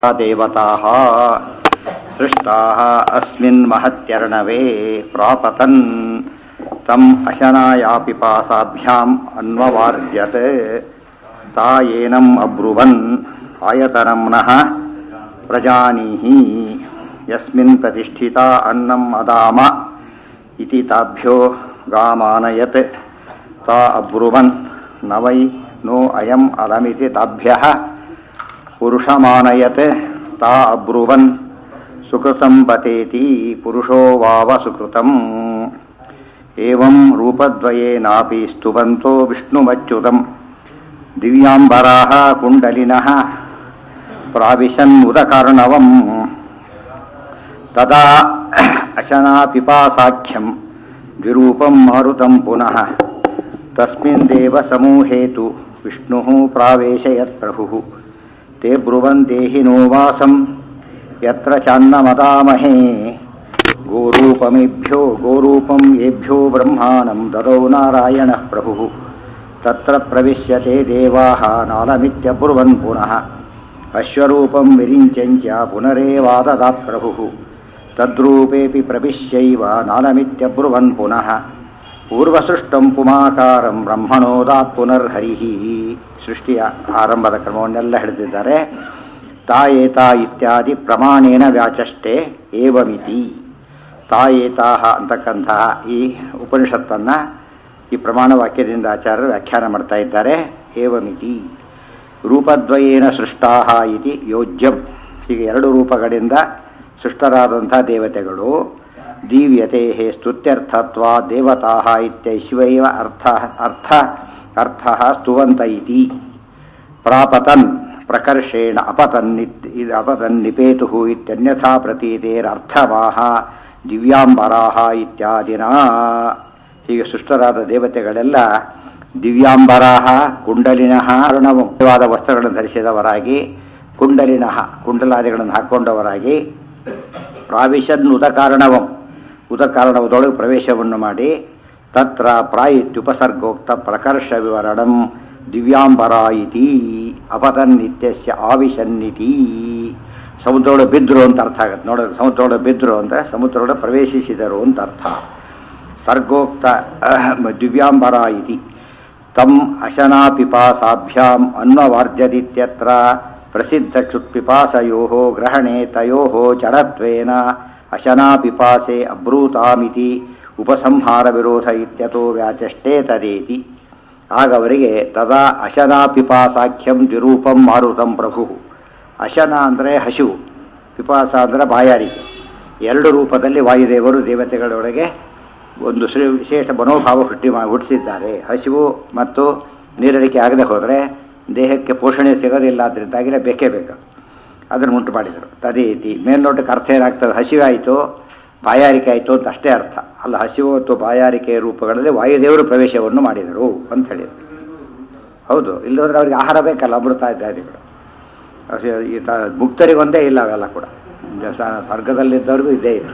देवताः सृष्टाः अस्मिन् महत्यर्णवे प्रापतन् तम् अशनायापिपासाभ्याम् अन्ववार्यत् तायेनम् अब्रुवन् आयतनं नः प्रजानीहि यस्मिन् प्रतिष्ठिता अन्नम् अदाम इति ताभ्यो गामानयत् ता अब्रुवन् न वै नो अयम् अलमिति ताभ्यः पुरुषमानयत् ता अब्रुवन् सुकृतं पतेति पुरुषो वाव सुकृतम् एवं रूपद्वयेनापि स्तुवन्तो विष्णुमच्युतम् दिव्याम्बराः कुण्डलिनः प्राविशन्मुदकर्णवम् तदा अशनापिपासाख्यं द्विरूपं मारुतं पुनः तस्मिन् देवसमूहे तु विष्णुः प्रावेशयत्प्रभुः ते ब्रुवन् देहि नो वासं यत्र चान्नमदामहे गोरूपमेभ्यो गोरूपं येभ्यो ब्रह्माणं ददौ नारायणः प्रभुः तत्र प्रविश्यते देवाः नालमित्यब्रुवन् पुनः अश्वरूपं विरिञ्चञ्च पुनरेवाददात् प्रभुः तद्रूपेऽपि प्रविश्यैव नालमित्यब्रुवन् पुनः ಪೂರ್ವಸೃಷ್ಟಂ ಪುಮಾಕಾರಂ ಬ್ರಹ್ಮಣೋದಾತ್ ಪುನರ್ಹರಿಃ ಸೃಷ್ಟಿಯ ಆರಂಭದ ಕ್ರಮವನ್ನೆಲ್ಲ ಹಿಡಿದಿದ್ದಾರೆ ತಾಯೇತ ಇತ್ಯಾದಿ ಪ್ರಮಾಣೇನ ವ್ಯಾಚಷ್ಟೆ ಏವಮಿತಿ ತಾಯೇತಾಹ ಅಂತಕ್ಕಂತಹ ಈ ಉಪನಿಷತ್ತನ್ನು ಈ ಪ್ರಮಾಣ ವಾಕ್ಯದಿಂದ ಆಚಾರ್ಯರು ವ್ಯಾಖ್ಯಾನ ಮಾಡ್ತಾ ಇದ್ದಾರೆ ಏವಮಿತಿ ರೂಪದ್ವಯೇನ ಸೃಷ್ಟಾಹ ಇತಿ ಯೋಜ್ಯಂ ಹೀಗೆ ಎರಡು ರೂಪಗಳಿಂದ ಸೃಷ್ಟರಾದಂಥ ದೇವತೆಗಳು ದೀವ್ಯತೆ ಸ್ತುತ್ಯರ್ಥತ್ವ ದೇವತಾ ಇತ್ಯೈಶ್ವೈವ ಅರ್ಥ ಅರ್ಥ ಅರ್ಥ ಸ್ತುವಂತ ಇತಿ ಪ್ರಾಪತನ್ ಪ್ರಕರ್ಷೇಣ ಅಪತನ್ ಅಪತನ್ ನಿಪೇತು ಇತ್ಯನ್ಯಥಾ ಪ್ರತೀತೇರರ್ಥವಾಹ ದಿವ್ಯಾಂಬರಾಹ ಇತ್ಯಾದಿನ ಹೀಗೆ ಸೃಷ್ಟರಾದ ದೇವತೆಗಳೆಲ್ಲ ದಿವ್ಯಾಂಬರಾಹ ಕುಂಡಲಿನಃ ಅರುಣವಾದ ವಸ್ತ್ರಗಳನ್ನು ಧರಿಸಿದವರಾಗಿ ಕುಂಡಲಿನಃ ಕುಂಡಲಾದಿಗಳನ್ನು ಹಾಕ್ಕೊಂಡವರಾಗಿ ಪ್ರಾವಿಶನ್ ಉದಕಾರಣವಂ ಉದಕಾರಣವದೊಳಗೆ ಪ್ರವೇಶವನ್ನು ಮಾಡಿ ತತ್ರ ಪ್ರಾಯಿತ್ಯುಪಸರ್ಗೋಕ್ತ ಪ್ರಕರ್ಷ ವಿವರಣಂ ದಿವ್ಯಾಂಬರ ಇತಿ ಅಪತನ್ ನಿತ್ಯಸ್ಯ ಆವಿಶನ್ನಿತಿ ಸಮುದ್ರೊಳಗೆ ಬಿದ್ದರು ಅಂತ ಅರ್ಥ ಆಗುತ್ತೆ ನೋಡ ಸಮುದ್ರೊಳಗೆ ಬಿದ್ದರು ಅಂದರೆ ಸಮುದ್ರೊಳಗೆ ಪ್ರವೇಶಿಸಿದರು ಅಂತ ಅರ್ಥ ಸರ್ಗೋಕ್ತ ದಿವ್ಯಾಂಬರ ಇತಿ ತಮ್ ಅಶನಾಪಿಪಾಸಾಭ್ಯಾಂ ಅನ್ವವಾರ್ಜದಿತ್ಯತ್ರ ಪ್ರಸಿದ್ಧಕ್ಷುತ್ಪಿಪಾಸಯೋ ಗ್ರಹಣೆ ತಯೋ ಜಡತ್ವೇನ ಅಶನಾಪಿಪಾಸೆ ಅಬ್ರೂತಾಮಿತಿ ಉಪಸಂಹಾರ ವಿರೋಧ ಇತ್ಯತೋ ವ್ಯಾಚಷ್ಟೇ ತದೇತಿ ಆಗ ಅವರಿಗೆ ತದಾ ಅಶನಾಪಿಪಾಸಾಖ್ಯಂ ದ್ವಿರೂಪಂ ಮಾರುತಂ ಪ್ರಭು ಅಶನ ಅಂದರೆ ಹಸಿವು ಪಿಪಾಸ ಅಂದರೆ ಬಾಯಾರಿಕೆ ಎರಡು ರೂಪದಲ್ಲಿ ವಾಯುದೇವರು ದೇವತೆಗಳೊಳಗೆ ಒಂದು ಶ್ರೀ ವಿಶೇಷ ಮನೋಭಾವ ಹುಟ್ಟಿ ಹುಟ್ಟಿಸಿದ್ದಾರೆ ಹಸಿವು ಮತ್ತು ನೀರಡಿಕೆ ಆಗದೆ ಹೋದರೆ ದೇಹಕ್ಕೆ ಪೋಷಣೆ ಸಿಗೋದಿಲ್ಲ ಅದರಿಂದಾಗಿನೇ ಬೇಕೇ ಬೇಕು ಅದನ್ನು ಉಂಟು ಮಾಡಿದರು ತದೇತಿ ಮೇಲ್ನೋಟಕ್ಕೆ ಅರ್ಥ ಏನಾಗ್ತದೆ ಹಸಿವೆ ಆಯಿತು ಬಾಯಾರಿಕೆ ಆಯಿತು ಅಂತ ಅಷ್ಟೇ ಅರ್ಥ ಅಲ್ಲ ಹಸಿವು ಮತ್ತು ಬಾಯಾರಿಕೆಯ ರೂಪಗಳಲ್ಲಿ ವಾಯುದೇವರು ಪ್ರವೇಶವನ್ನು ಮಾಡಿದರು ಅಂತ ಹೇಳಿದರು ಹೌದು ಇಲ್ಲದ್ರೆ ಅವ್ರಿಗೆ ಆಹಾರ ಬೇಕಲ್ಲ ಅಮೃತ ಇತ್ಯಾದಿಗಳು ಈ ತ ಮುಕ್ತರಿಗೊಂದೇ ಇಲ್ಲ ಅವೆಲ್ಲ ಕೂಡ ಸ್ವರ್ಗದಲ್ಲಿದ್ದವ್ರಿಗೂ ಇದೇ ಇದೆ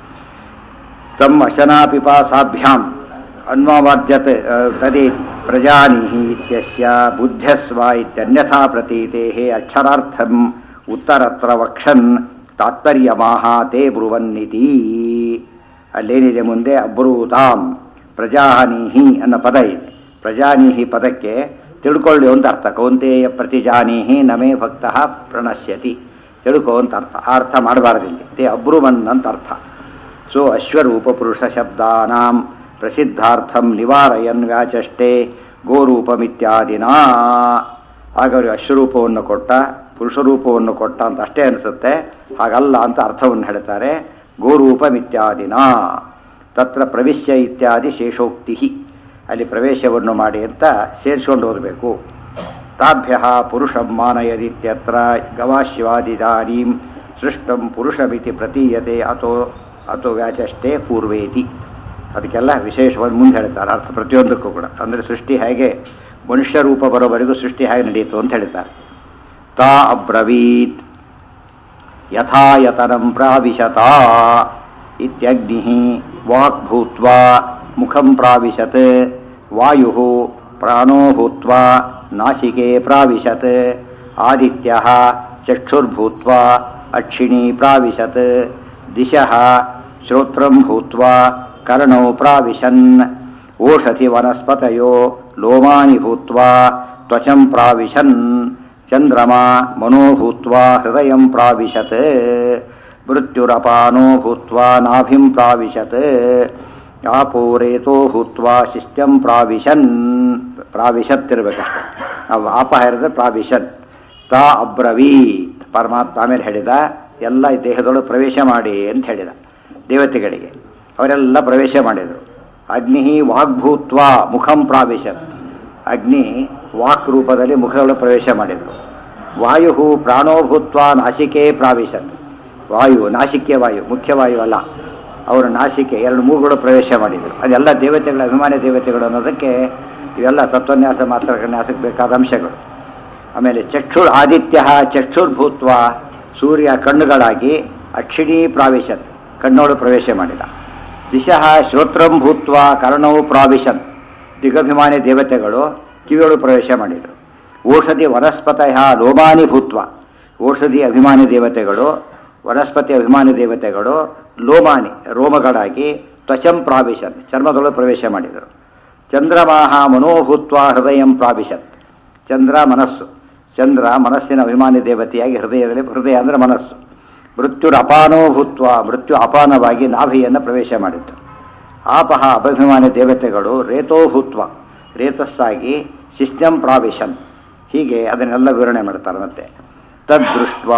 ತಮ್ಮ ಅಶನಾಪಿಪಾಸಾಭ್ಯಾಂ ಅನ್ವವಾದ್ಯತೆ ತದೇ ಪ್ರಜಾನಿಹಿ ಇತ್ಯಸ್ಯ ಬುದ್ಧಸ್ವ ಇತ್ಯನ್ಯಥಾ ಪ್ರತೀತೆ ಅಕ್ಷರಾರ್ಥಂ ಉತ್ತರತ್ರ ವಕ್ಷನ್ ತಾತ್ಪರ್ಯಮಾಹ ತೇ ಬ್ರುವನ್ನಿತಿ ಅಲ್ಲೇನಿದೆ ಮುಂದೆ ಅಬ್ರೂತಾಂ ಪ್ರಜಾನೀಹಿ ಅನ್ನೋ ಪದ ಇದೆ ಪ್ರಜಾನೀಹಿ ಪದಕ್ಕೆ ತಿಳ್ಕೊಳ್ಳಿ ಅಂತ ಅರ್ಥ ಕೌಂತೆಯ ಪ್ರತಿಜಾನೀಹಿ ನಮೇ ಭಕ್ತ ಪ್ರಣಶ್ಯತಿ ತಿಳ್ಕೊ ಅಂತ ಅರ್ಥ ಆ ಅರ್ಥ ಮಾಡಬಾರ್ದಿಲ್ಲಿ ತೇ ಅಬ್ರುವನ್ ಅಂತ ಅರ್ಥ ಸೊ ಅಶ್ವರೂಪ ಪುರುಷ ಶಬ್ದಾನಾಂ ಪ್ರಸಿದ್ಧಾರ್ಥಂ ನಿವಾರಯನ್ ವ್ಯಾಚಷ್ಟೇ ಗೋರೂಪಮಿತ್ಯಾದಿನ ಆಗ ಅವರು ಅಶ್ವರೂಪವನ್ನು ಕೊಟ್ಟ ಪುರುಷರೂಪವನ್ನು ಕೊಟ್ಟ ಅಂತ ಅಷ್ಟೇ ಅನಿಸುತ್ತೆ ಹಾಗಲ್ಲ ಅಂತ ಅರ್ಥವನ್ನು ಹೇಳ್ತಾರೆ ಗೋರೂಪಮಿತ್ಯಾದಿನ ತತ್ರ ಪ್ರವಿಶ್ಯ ಇತ್ಯಾದಿ ಶೇಷೋಕ್ತಿ ಅಲ್ಲಿ ಪ್ರವೇಶವನ್ನು ಮಾಡಿ ಅಂತ ಸೇರಿಸ್ಕೊಂಡು ಓದಬೇಕು ತಾಭ್ಯ ಪುರುಷಂ ಮಾನಯದಿತ್ಯತ್ರ ಗವಾಶ್ವಾದಿದಾನೀಂ ಸೃಷ್ಟಂ ಪುರುಷಮಿತಿ ಪ್ರತೀಯತೆ ಅಥೋ ಅಥವಾ ವ್ಯಾಚಷ್ಟೇ ಪೂರ್ವೇತಿ ಅದಕ್ಕೆಲ್ಲ ವಿಶೇಷವಾಗಿ ಮುಂದೆ ಹೇಳ್ತಾರೆ ಅರ್ಥ ಪ್ರತಿಯೊಂದಕ್ಕೂ ಕೂಡ ಅಂದರೆ ಸೃಷ್ಟಿ ಹೇಗೆ ಮನುಷ್ಯ ರೂಪ ಬರೋವರೆಗೂ ಸೃಷ್ಟಿ ಹೇಗೆ ನಡೆಯಿತು ಅಂತ ಹೇಳ್ತಾರೆ ತಾ ಅಬ್ರವೀತ್ ಯಥಾಯತನಂ ಪ್ರಾವಿಶತ ಇತ್ಯಗ್ನಿ ವಾಕ್ ಭೂತ್ವಾ ಮುಖಂ ಪ್ರಾವಿಶತ್ ವಾಯು ಪ್ರಾಣೋ ಭೂತ್ವಾ ನಾಸಿಕೆ ಪ್ರಾವಿಶತ್ ಆದಿತ್ಯ ಚಕ್ಷುರ್ಭೂತ್ವಾ ಅಕ್ಷಿಣೀ ಪ್ರಾವಿಶತ್ ದಿಶಃ ಶ್ರೋತ್ರಂ ಭೂತ್ವಾ ಕರ್ಣೌ ಪ್ರಾವಿಶನ್ ಓಷಧಿ ವನಸ್ಪತಯೋ ಲೋಮಾನಿ ಭೂತ್ವಾ ತ್ವಚಂ ಪ್ರಾವಿಶನ್ ಚಂದ್ರಮಾ ಮನೋ ಭೂತ್ವಾ ಹೃದಯಂ ಪ್ರಾವಿಶತ್ ಮೃತ್ಯುರಪಾನೋ ಭೂತ್ವಾ ನಾಭಿಂ ಪ್ರಾವಿಶತ್ ಆಪೋರೇತೋ ಭೂತ್ವಾ ಶಿಷ್ಟ್ಯಂ ಪ್ರಾವಿಶನ್ ಪ್ರಾವಿಶತ್ ಇರಬೇಕಷ್ಟೆ ನಾವು ಆಪ ಹೇಳಿದ್ರೆ ಪ್ರಾವಿಶನ್ ತಾ ಅಬ್ರವೀತ್ ಪರಮಾತ್ಮ ಆಮೇಲೆ ಹೇಳಿದ ಎಲ್ಲ ಈ ದೇಹದೊಳಗೆ ಪ್ರವೇಶ ಮಾಡಿ ಅಂತ ಹೇಳಿದ ದೇವತೆಗಳಿಗೆ ಅವರೆಲ್ಲ ಪ್ರವೇಶ ಮಾಡಿದರು ಅಗ್ನಿ ವಾಗ್ಭೂತ್ವ ಮುಖಂ ಪ್ರಾವಿಶತ್ ಅಗ್ನಿ ವಾಕ್ ರೂಪದಲ್ಲಿ ಮುಖದೊಳಗೆ ಪ್ರವೇಶ ಮಾಡಿದರು ವಾಯು ಪ್ರಾಣೋಭೂತ್ವ ನಾಸಿಕೆ ಪ್ರಾವಿಶತ್ ವಾಯು ನಾಸಿಕೆ ವಾಯು ಮುಖ್ಯವಾಯು ಅಲ್ಲ ಅವರು ನಾಸಿಕೆ ಎರಡು ಮೂಗುಗಳು ಪ್ರವೇಶ ಮಾಡಿದರು ಅದೆಲ್ಲ ದೇವತೆಗಳ ಅಭಿಮಾನಿ ದೇವತೆಗಳು ಅನ್ನೋದಕ್ಕೆ ಇವೆಲ್ಲ ತತ್ವನ್ಯಾಸ ಮಾತ್ರ ನ್ಯಾಸಕ್ಕೆ ಬೇಕಾದ ಅಂಶಗಳು ಆಮೇಲೆ ಚಕ್ಷುರ್ ಆದಿತ್ಯ ಚಕ್ಷುರ್ಭೂತ್ವ ಸೂರ್ಯ ಕಣ್ಣುಗಳಾಗಿ ಅಕ್ಷಿಣೀ ಪ್ರಾವಿಶತ್ ಕಣ್ಣೋಡು ಪ್ರವೇಶ ಮಾಡಿದ ದಿಶಃ ಶ್ರೋತ್ರಂ ಭೂತ್ವ ಕರ್ಣವು ಪ್ರಾವಿಶನ್ ದಿಗಭಿಮಾನಿ ದೇವತೆಗಳು ಕಿವಿಯೊಳು ಪ್ರವೇಶ ಮಾಡಿದರು ಔಷಧಿ ವನಸ್ಪತಯ ಲೋಮಾನಿ ಭೂತ್ವ ಔಷಧಿ ಅಭಿಮಾನಿ ದೇವತೆಗಳು ವನಸ್ಪತಿ ಅಭಿಮಾನಿ ದೇವತೆಗಳು ಲೋಮಾನಿ ರೋಮಗಳಾಗಿ ತ್ವಚಂ ಪ್ರಾವಿಶನ್ ಚರ್ಮದೊಳಗೆ ಪ್ರವೇಶ ಮಾಡಿದರು ಚಂದ್ರಮಾಹ ಮನೋಭೂತ್ವ ಹೃದಯಂ ಪ್ರಾವಿಶತ್ ಚಂದ್ರ ಮನಸ್ಸು ಚಂದ್ರ ಮನಸ್ಸಿನ ಅಭಿಮಾನಿ ದೇವತೆಯಾಗಿ ಹೃದಯದಲ್ಲಿ ಹೃದಯ ಅಂದರೆ ಮನಸ್ಸು ಮೃತ್ಯುರ ಅಪಾನೋಭೂತ್ವ ಮೃತ್ಯು ಅಪಾನವಾಗಿ ನಾಭಿಯನ್ನು ಪ್ರವೇಶ ಮಾಡಿತ್ತು ಆಪಹ ಅಭಿಮಾನಿ ದೇವತೆಗಳು ರೇತೋಭೂತ್ವ ರೇತಸ್ಸಾಗಿ ಶಿಷ್ಣಂ ಪ್ರಾವಿಶನ್ ಹೀಗೆ ಅದನ್ನೆಲ್ಲ ವಿವರಣೆ ಮಾಡ್ತಾರೆ ಮತ್ತೆ ತದ್ದೃಷ್ಟ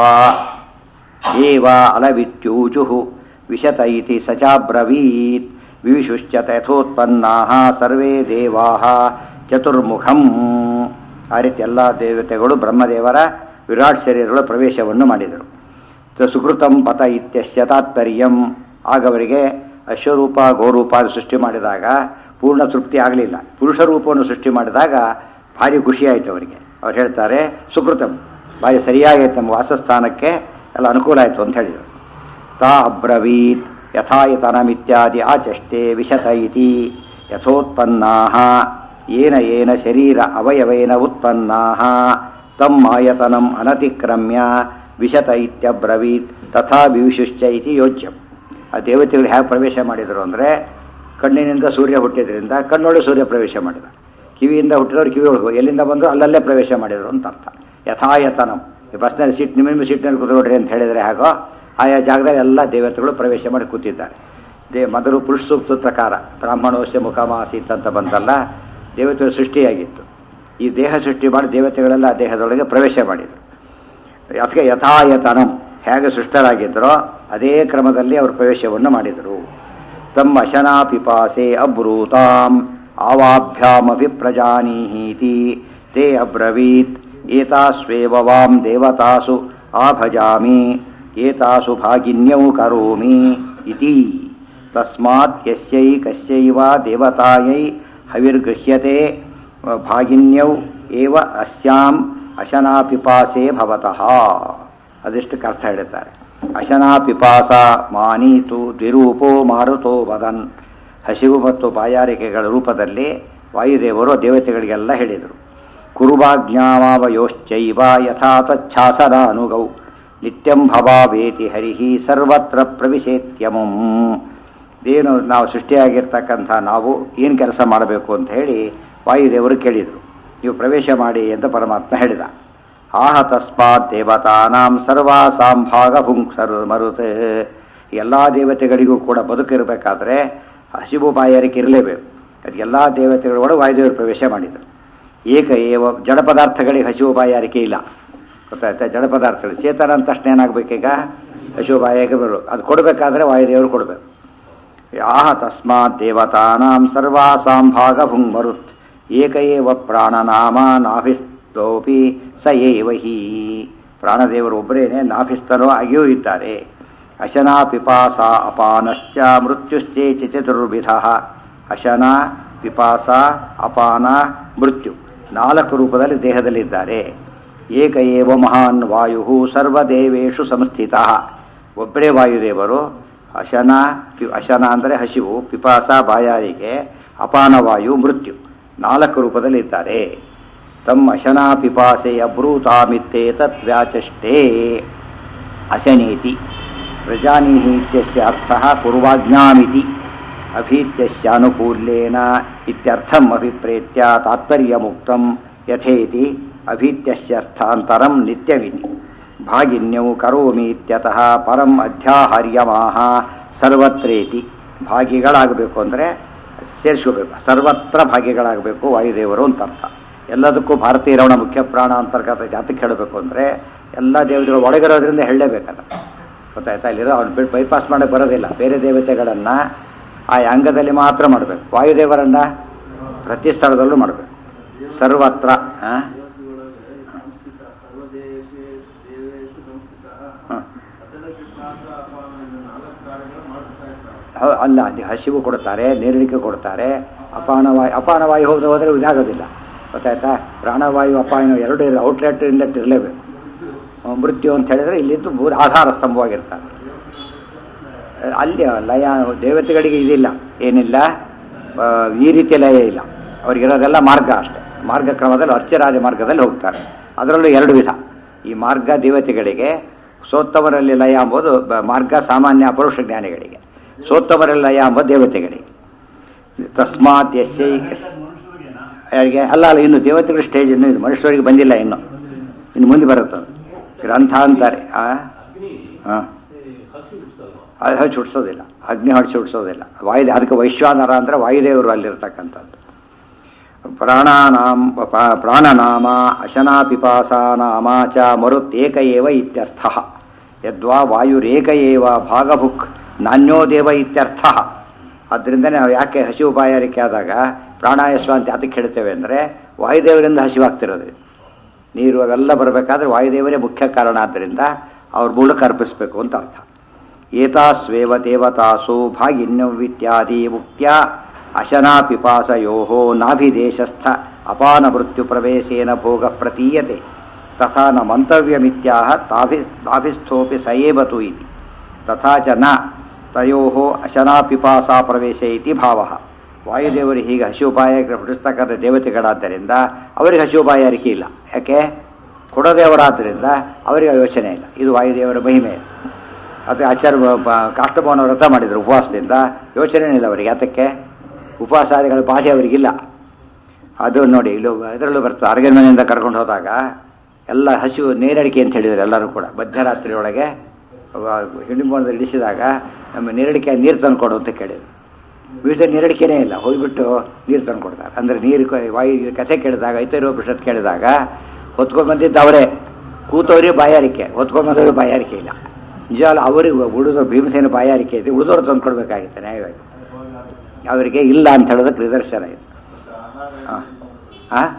ಏವ ಅಲವಿತ್ಯೂಚು ವಿಶತ ಇತಿ ಸಚಾಬ್ರವೀತ್ ವಿವಿಶುಶ್ಚ ತಥೋತ್ಪನ್ನಾ ಸರ್ವೇ ದೇವಾ ಚತುರ್ಮುಖಂ ಆ ರೀತಿ ಎಲ್ಲ ದೇವತೆಗಳು ಬ್ರಹ್ಮದೇವರ ವಿರಾಟ್ ಶರೀರಗಳ ಪ್ರವೇಶವನ್ನು ಮಾಡಿದರು ಸುಕೃತಂ ಪತ ಇತ್ಯಸ್ಯ ತಾತ್ಪರ್ಯಂ ಆಗವರಿಗೆ ಅಶ್ವರೂಪ ಗೋರೂಪ ಸೃಷ್ಟಿ ಮಾಡಿದಾಗ ಪೂರ್ಣ ತೃಪ್ತಿ ಆಗಲಿಲ್ಲ ಪುರುಷ ರೂಪವನ್ನು ಸೃಷ್ಟಿ ಮಾಡಿದಾಗ ಭಾರಿ ಖುಷಿ ಆಯಿತು ಅವರಿಗೆ ಅವ್ರು ಹೇಳ್ತಾರೆ ಸುಕೃತಂ ಭಾರಿ ಸರಿಯಾಗೈತೆ ನಮ್ಮ ವಾಸಸ್ಥಾನಕ್ಕೆ ಎಲ್ಲ ಅನುಕೂಲ ಆಯಿತು ಅಂತ ಹೇಳಿದರು ತಾ ಅಬ್ರವೀತ್ ಯಥಾಯತನಮಿತ್ಯಾದಿ ಆಚಷ್ಟೆ ವಿಶತ ಇತಿ ಯಥೋತ್ಪನ್ನಾ ಏನ ಏನ ಶರೀರ ಅವಯವೇನ ಉತ್ಪನ್ನಾ ತಮ್ಮ ಆಯತನಂ ಅನತಿಕ್ರಮ್ಯ ವಿಶತ ಇತ್ಯಬ್ರವೀತ್ ತಥಾ ವಿವಿಶುಶ್ಚ ಇತಿ ಯೋಚ್ಯಂ ಆ ದೇವತೆಗಳು ಹೇಗೆ ಪ್ರವೇಶ ಮಾಡಿದರು ಅಂದರೆ ಕಣ್ಣಿನಿಂದ ಸೂರ್ಯ ಹುಟ್ಟಿದ್ರಿಂದ ಕಣ್ಣೊಳಗೆ ಸೂರ್ಯ ಪ್ರವೇಶ ಮಾಡಿದ ಕಿವಿಯಿಂದ ಹುಟ್ಟಿದವರು ಕಿವಿ ಒಳಗೆ ಎಲ್ಲಿಂದ ಬಂದು ಅಲ್ಲಲ್ಲೇ ಪ್ರವೇಶ ಮಾಡಿದರು ಅಂತ ಅರ್ಥ ಯಥಾಯತನಂ ಈ ಬಸ್ನಲ್ಲಿ ಸೀಟ್ ನಿಮ್ಮ ಸೀಟ್ನಲ್ಲಿ ಕೂತ್ಕೊಡ್ರಿ ಅಂತ ಹೇಳಿದರೆ ಹಾಗೋ ಆಯಾ ಜಾಗದಲ್ಲಿ ಎಲ್ಲ ದೇವತೆಗಳು ಪ್ರವೇಶ ಮಾಡಿ ಕೂತಿದ್ದಾರೆ ದೇ ಮೊದಲು ಪುರುಷ ಸೂಕ್ತದ ಪ್ರಕಾರ ಬ್ರಾಹ್ಮಣೋಶ್ಯ ಮುಖಮಾಸೀತ್ ಅಂತ ಬಂತಲ್ಲ ದೇವತೆಗಳ ಸೃಷ್ಟಿಯಾಗಿತ್ತು ಈ ದೇಹ ಸೃಷ್ಟಿ ಮಾಡಿ ದೇವತೆಗಳೆಲ್ಲ ಆ ದೇಹದೊಳಗೆ ಪ್ರವೇಶ ಮಾಡಿದರು ಅದಕ್ಕೆ ಯಥಾಯತನಂ ಹೇಗೆ ಸೃಷ್ಟರಾಗಿದ್ದರೋ ಅದೇ ಕ್ರಮದಲ್ಲಿ ಅವರು ಪ್ರವೇಶವನ್ನು ಮಾಡಿದರು ತಮ್ಮ ಶನಾ ಪಿಪಾಸೆ ಅಬ್ರೂತಾಂ ಆವಾಭ್ಯಾಮಭಿ ಪ್ರಜಾನೀಹೀತಿ ತೇ ಅಬ್ರವೀತ್ ಏತಾಸ್ವೇವ ವಾಂ ದೇವತಾಸು ಆಭಜಾಮಿ ಏತಾಸು ಭಾಗಿನ್ಯೌ ಕರೋಮಿ ಇತಿ ತಸ್ಮಾತ್ ಯಸ್ಯೈ ಕಸ್ಯೈವ ದೇವತಾಯೈ ಹವಿರ್ಗೃಹ್ಯತೆ ಭಾಗಿನ್ಯೌ ಏವ ಅಸ್ಯಾಂ ಅಶನಾ ಪಿಪಾಸೆ ಭವತಃ ಅದೆಷ್ಟಕ್ಕೆ ಅರ್ಥ ಹೇಳುತ್ತಾರೆ ಅಶನಾ ಪಿಪಾಸ ಮಾನೀತು ದ್ವಿರೂಪೋ ಮಾರುತೋ ವದನ್ ಹಸಿವು ಮತ್ತು ಬಾಯಾರಿಕೆಗಳ ರೂಪದಲ್ಲಿ ವಾಯುದೇವರು ದೇವತೆಗಳಿಗೆಲ್ಲ ಹೇಳಿದರು ಕುರುಭಾಜ್ಞಾವಯೋಶ್ಚೈವ ಯಥಾ ತಚ್ಛಾಸನಾನುಗೌ ನಿತ್ಯಂ ಭವಾವೇತಿ ಹರಿಹಿ ಸರ್ವತ್ರ ಪ್ರವಿಶೇತ್ಯಮಂ ಏನು ನಾವು ಸೃಷ್ಟಿಯಾಗಿರ್ತಕ್ಕಂಥ ನಾವು ಏನು ಕೆಲಸ ಮಾಡಬೇಕು ಅಂತ ಹೇಳಿ ವಾಯುದೇವರು ಕೇಳಿದರು ನೀವು ಪ್ರವೇಶ ಮಾಡಿ ಅಂತ ಪರಮಾತ್ಮ ಹೇಳಿದ ಆಹ ತಸ್ಮಾತ್ ದೇವತಾನಾಂ ಸರ್ವಾಸಾಂ ಭಾಗಭುಂಕ್ ಸರ್ವ ಮರುತೆ ಎಲ್ಲ ದೇವತೆಗಳಿಗೂ ಕೂಡ ಬದುಕಿರಬೇಕಾದ್ರೆ ಹಸಿವು ಬಾಯಾರಿಕೆ ಇರಲೇಬೇಕು ಅದು ಎಲ್ಲ ದೇವತೆಗಳು ಕೂಡ ವಾಯುದೇವರು ಪ್ರವೇಶ ಮಾಡಿದರು ಏಕ ಏವ ಜಡ ಪದಾರ್ಥಗಳಿಗೆ ಹಸಿವು ಬಾಯಾರಿಕೆ ಇಲ್ಲ ಗೊತ್ತಾಯ್ತಾ ಜಡ ಪದಾರ್ಥಗಳು ಚೇತನ ಅಂತ ತಕ್ಷಣ ಏನಾಗಬೇಕೀಗ ಹಸಿವು ಬಾಯಾರಿಕೆ ಬರಬೇಕು ಅದು ಕೊಡಬೇಕಾದ್ರೆ ವಾಯುದೇವರು ಕೊಡಬೇಕು ಆಹ ತಸ್ಮಾತ್ ದೇವತಾನಾಂ ಸರ್ವಾಸಾಂ ಭಾಗಭುಂಗ್ ಮರುತ್ ಏಕ ಏವ ಪ್ರಾಣನಾಮ ನಾಭಿಸ್ತೋಪಿ ಸ ಏವ ಹಿ ಪ್ರಾಣದೇವರು ಒಬ್ಬರೇನೆ ನಾಭಿಸ್ತನೋ ಆಗಿಯೂ ಇದ್ದಾರೆ ಅಶನಾ ಪಿಪಾಸ ಅಪಾನಶ್ಚ ಮೃತ್ಯುಶ್ಚೇತಿ ಚತುರ್ವಿಧ ಅಶನ ಪಿಪಾಸ ಅಪಾನ ಮೃತ್ಯು ನಾಲ್ಕು ರೂಪದಲ್ಲಿ ದೇಹದಲ್ಲಿದ್ದಾರೆ ಏಕ ಏವ ಮಹಾನ್ ವಾಯು ಸರ್ವದೇವೇಶು ಸಂಸ್ಥಿತ ಒಬ್ಬರೇ ವಾಯುದೇವರು ಅಶನ ಪಿ- ಅಶನ ಅಂದರೆ ಹಸಿವು ಪಿಪಾಸ ಬಾಯಾರಿಕೆ ಅಪಾನವಾಯು ಮೃತ್ಯು ನಾಲ್ಕು ರೂಪದಲ್ಲಿ ಇದ್ದಾರೆ ತಮ್ಮ ಅಶನಾ ಪಿಪಾಸೆ ಅಬ್ರೂತಾಮಿತ್ತೇ ತತ್ ವ್ಯಾಚಷ್ಟೇ ಅಶನೇತಿ ಪ್ರಜಾನೀಹಿ ಇತ್ಯಸ್ಯ ಅರ್ಥಃ ಪೂರ್ವಾಜ್ಞಾಮಿತಿ ಅಭೀತ್ಯಸ್ಯ ಅನುಕೂಲ್ಯೇನ ಇತ್ಯರ್ಥಂ ಅಭಿಪ್ರೇತ್ಯ ತಾತ್ಪರ್ಯಮುಕ್ತಂ ಯಥೇತಿ ಅಭೀತ್ಯಸ್ಯರ್ಥಾಂತರಂ ನಿತ್ಯವಿತಿ ಭಾಗಿನ್ಯವು ಕರೋಮಿ ಇತ್ಯತಃ ಪರಂ ಅಧ್ಯಾಹಾರ್ಯಮಾಹ ಸರ್ವತ್ರೇತಿ ಭಾಗಿಗಳಾಗಬೇಕು ಅಂದರೆ ಸೇರಿಸ್ಕೋಬೇಕು ಸರ್ವತ್ರ ಭಾಗಿಗಳಾಗಬೇಕು ವಾಯುದೇವರು ಅಂತ ಅರ್ಥ ಎಲ್ಲದಕ್ಕೂ ಭಾರತೀಯ ರಮಣ ಮುಖ್ಯ ಪ್ರಾಣ ಅಂತರ್ಗತ ಜಾತಕ್ಕೆ ಹೇಳಬೇಕು ಅಂದರೆ ಎಲ್ಲ ದೇವತೆಗಳು ಒಳಗಿರೋದ್ರಿಂದ ಹೇಳಲೇಬೇಕಲ್ಲ ಗೊತ್ತಾಯ್ತಾ ಇಲ್ಲಿರೋ ಅವ್ನು ಬಿಟ್ಟು ಬೈಪಾಸ್ ಮಾಡೋಕ್ಕೆ ಬರೋದಿಲ್ಲ ಬೇರೆ ದೇವತೆಗಳನ್ನು ಆ ಅಂಗದಲ್ಲಿ ಮಾತ್ರ ಮಾಡಬೇಕು ವಾಯುದೇವರನ್ನು ಪ್ರತಿ ಸ್ಥಳದಲ್ಲೂ ಮಾಡಬೇಕು ಸರ್ವತ್ರ ಆ? ಸಂಸ್ಥಿತ ಸರ್ವದೇಶೇ ದೇವೇಶು ಸಂಸ್ಥಿತ ಹಾಂ ಅಸಲಪಿಪಾಸ ಅಪಾನ ಇನ್ನು ನಾಲ್ಕು ಕಾರ್ಯಗಳು ಮಾಡ್ತಾ ಇರ್ತಾರೆ ಹೌ- ಅಲ್ಲ ಅಲ್ಲಿ ಹಸಿವು ಕೊಡ್ತಾರೆ ನೀರಡಿಕೆ ಕೊಡ್ತಾರೆ ಅಪಾನವಾಯು ಅಪಾನವಾಯು ಹೋದ ಹೋದರೆ ಇದಾಗೋದಿಲ್ಲ ಗೊತ್ತಾಯ್ತಾ ಪ್ರಾಣವಾಯು ಅಪಾಯನ ಎರಡು ಇರ ಔಟ್ಲೆಟ್ ಇನ್ಲೆಟ್ ಇರಲೇಬೇಕು ಅಹ್, ಮೃತ್ಯು ಅಂತ ಹೇಳಿದ್ರೆ ಇಲ್ಲಿದ್ದು ಮೂರು ಆಧಾರ ಸ್ತಂಭವಾಗಿರ್ತಾರೆ ಅಹ್, ಅಲ್ಲಿ ಲಯ ದೇವತೆಗಳಿಗೆ ಇದಿಲ್ಲ ಏನಿಲ್ಲ ಅಹ್, ಈ ರೀತಿಯ ಲಯ ಇಲ್ಲ ಅವ್ರಿಗಿರೋದೆಲ್ಲ ಮಾರ್ಗ ಅಷ್ಟೇ ಮಾರ್ಗಕ್ರಮದಲ್ಲಿ ಅರ್ಚರಾಜ ಮಾರ್ಗದಲ್ಲಿ ಹೋಗ್ತಾರೆ ಅದರಲ್ಲೂ ಎರಡು ವಿಧ ಈ ಮಾರ್ಗ ದೇವತೆಗಳಿಗೆ ಸೋತ್ತಮರಲ್ಲಿ ಲಯ ಎಂಬುದು ಬ- ಮಾರ್ಗ ಸಾಮಾನ್ಯ ಪುರುಷ ಜ್ಞಾನಿಗಳಿಗೆ ಸೋತ್ತಮರಲ್ಲಿ ಲಯ ಎಂಬ ದೇವತೆಗಳಿಗೆ ತಸ್ಮಾತ್ ಎಸ್ಸೈ ಯಾರಿಗೆ ಅಲ್ಲ ಅಲ್ಲ ಇನ್ನು ದೇವತೆಗಳ ಸ್ಟೇಜ್ ಇನ್ನೂ ಇದು ಮನುಷ್ಯರಿಗೆ ಬಂದಿಲ್ಲ ಇನ್ನು ಇನ್ನು ಮುಂದೆ ಬರುತ್ತೆ ಅದು. ಗ್ರಂಥ ಅಂತಾರೆ ಆ ಹಾಂ ಅದು ಹಚ್ಚಿ ಹುಡ್ಸೋದಿಲ್ಲ ಅಗ್ನಿ ಹಡಿಸಿ ಹುಡ್ಸೋದಿಲ್ಲ ವಾಯುದೇ ಅದಕ್ಕೆ ವೈಶ್ವಾನರ ಅಂದರೆ ವಾಯುದೇವರು ಅಲ್ಲಿರ್ತಕ್ಕಂಥದ್ದು ಪ್ರಾಣಾನಾಂ ಪ- ಪ್ರಾಣನಾಮ ಅಶನಾ ಪಿಪಾಸಾನಾಮ ಚ ಮರುತ್ತೇಕ ಏವ ಇತ್ಯರ್ಥ ಯದ್ವಾ ವಾಯುರೇಕ ಏವ ಭಾಗಭುಕ್ ನಾನ್ಯೋ ದೇವ ಇತ್ಯರ್ಥ ಆದ್ದರಿಂದ ನಾವು ಯಾಕೆ ಹಸಿವು ಬಾಯಾರಿಕೆ ಆದಾಗ ಪ್ರಾಣಾಯಸ್ವ ಅಂತ ಯಾತಕ್ಕೆ ಹೇಳ್ತೇವೆ ಅಂದರೆ ವಾಯುದೇವರಿಂದ ಹಸಿವಾಗ್ತಿರೋದು ನೀರು ಅವೆಲ್ಲ ಬರಬೇಕಾದ್ರೆ ವಾಯುದೇವರೇ ಮುಖ್ಯ ಕಾರಣ ಆದ್ದರಿಂದ ಅವ್ರ ಮೂಲಕ ಅರ್ಪಿಸಬೇಕು ಅಂತ ಅರ್ಥ ಏತಾಸ್ವೇವ ದೇವತಾಸು ಭಾಗಿನ್ಯವಿತ್ಯಾದಿ ಮುಕ್ತ್ಯ ಅಶನಾ ಪಿಪಾಸಯೋ ನಾಭಿದೇಶಸ್ಥ ಅಪಾನ ಮೃತ್ಯು ಪ್ರವೇಶೇನ ಭೋಗ ಪ್ರತೀಯತೆ ತಥಾ ನ ಮಂತವ್ಯಮಿತ್ಯಾಹ ತಾಭಿ ತಾಭಿಸ್ಥೋಪಿ ಸಯೇವತು ಇತಿ ತಥಾ ಚ ನ ತಯೋ ಅಶನಾ ಪಿಪಾಸಾ ಪ್ರವೇಶ ಇತಿ ಭಾವ ವಾಯುದೇವರು ಹೀಗೆ ಹಸಿವುಪಾಯ ಹುಟ್ಟಿಸ್ತಕ್ಕಂಥ ದೇವತೆಗಳಾದ್ದರಿಂದ ಅವರಿಗೆ ಹಸಿವುಪಾಯಾರಿಕೆ ಇಲ್ಲ ಯಾಕೆ ಕೊಡೋದೇವರಾದ್ದರಿಂದ ಅವರಿಗೆ ಯೋಚನೆ ಇಲ್ಲ ಇದು ವಾಯುದೇವರ ಮಹಿಮೆ ಅದು ಆಚಾರ್ಯ ಕಾಷ್ಟಭವನ ವ್ರತ ಮಾಡಿದರು ಉಪವಾಸದಿಂದ ಯೋಚನೆ ಇಲ್ಲ ಅವರಿಗೆ ಯಾತಕ್ಕೆ ಉಪವಾಸಾದಿಗಳ ಬಾಧೆ ಅವರಿಗಿಲ್ಲ ಅದು ನೋಡಿ ಇಲ್ಲೂ ಇದರಲ್ಲೂ ಬರ್ತದೆ ಅರಗಿನ ಮನೆಯಿಂದ ಕರ್ಕೊಂಡು ಹೋದಾಗ ಎಲ್ಲ ಹಸಿವು ನೇರಡಿಕೆ ಅಂತ ಹೇಳಿದ್ರು ಎಲ್ಲರೂ ಕೂಡ ಮಧ್ಯರಾತ್ರಿ ಒಳಗೆ ಹಿಡಿಂಬೋಣದಲ್ಲಿ ಇಳಿಸಿದಾಗ ನಮ್ಮ ನೇರಡಿಕೆ ನೀರು ತಂದು ಕೊಡು ಅಂತ ಕೇಳಿದ್ರು ಬೀಜ ನೀರಡಿಕೆನೇ ಇಲ್ಲ ಹೋಗ್ಬಿಟ್ಟು ನೀರು ತಂದು ಕೊಡ್ತಾರೆ ಅಂದರೆ ನೀರು ಕ- ವಾಯು ಇದು ಕಥೆ ಕೇಳಿದಾಗ ಐತೈರೋ ಪರಿಷತ್ ಕೇಳಿದಾಗ ಹೊತ್ಕೊಂಡ್ ಬಂದಿದ್ದು ಅವರೇ ಕೂತವ್ರಿಗೆ ಬಾಯಾರಿಕೆ ಹೊತ್ಕೊಂಡ್ ಬಂದವ್ರಿಗೆ ಬಾಯಾರಿಕೆ ಇಲ್ಲ ನಿಜವಾಗ್ಲೂ ಅವರಿಗೆ ಉಳಿದೋ ಭೀಮಸೇನ ಬಾಯಾರಿಕೆ ಇದೆ ಉಳಿದವ್ರು ತಂದು ಕೊಡಬೇಕಾಗಿತ್ತು ನ್ಯಾಯವಾಗಿ ಅವರಿಗೆ ಇಲ್ಲ ಅಂತ ಹೇಳೋದಕ್ಕೆ ನಿದರ್ಶನ ಇದು ಹಾಂ ಹಾಂ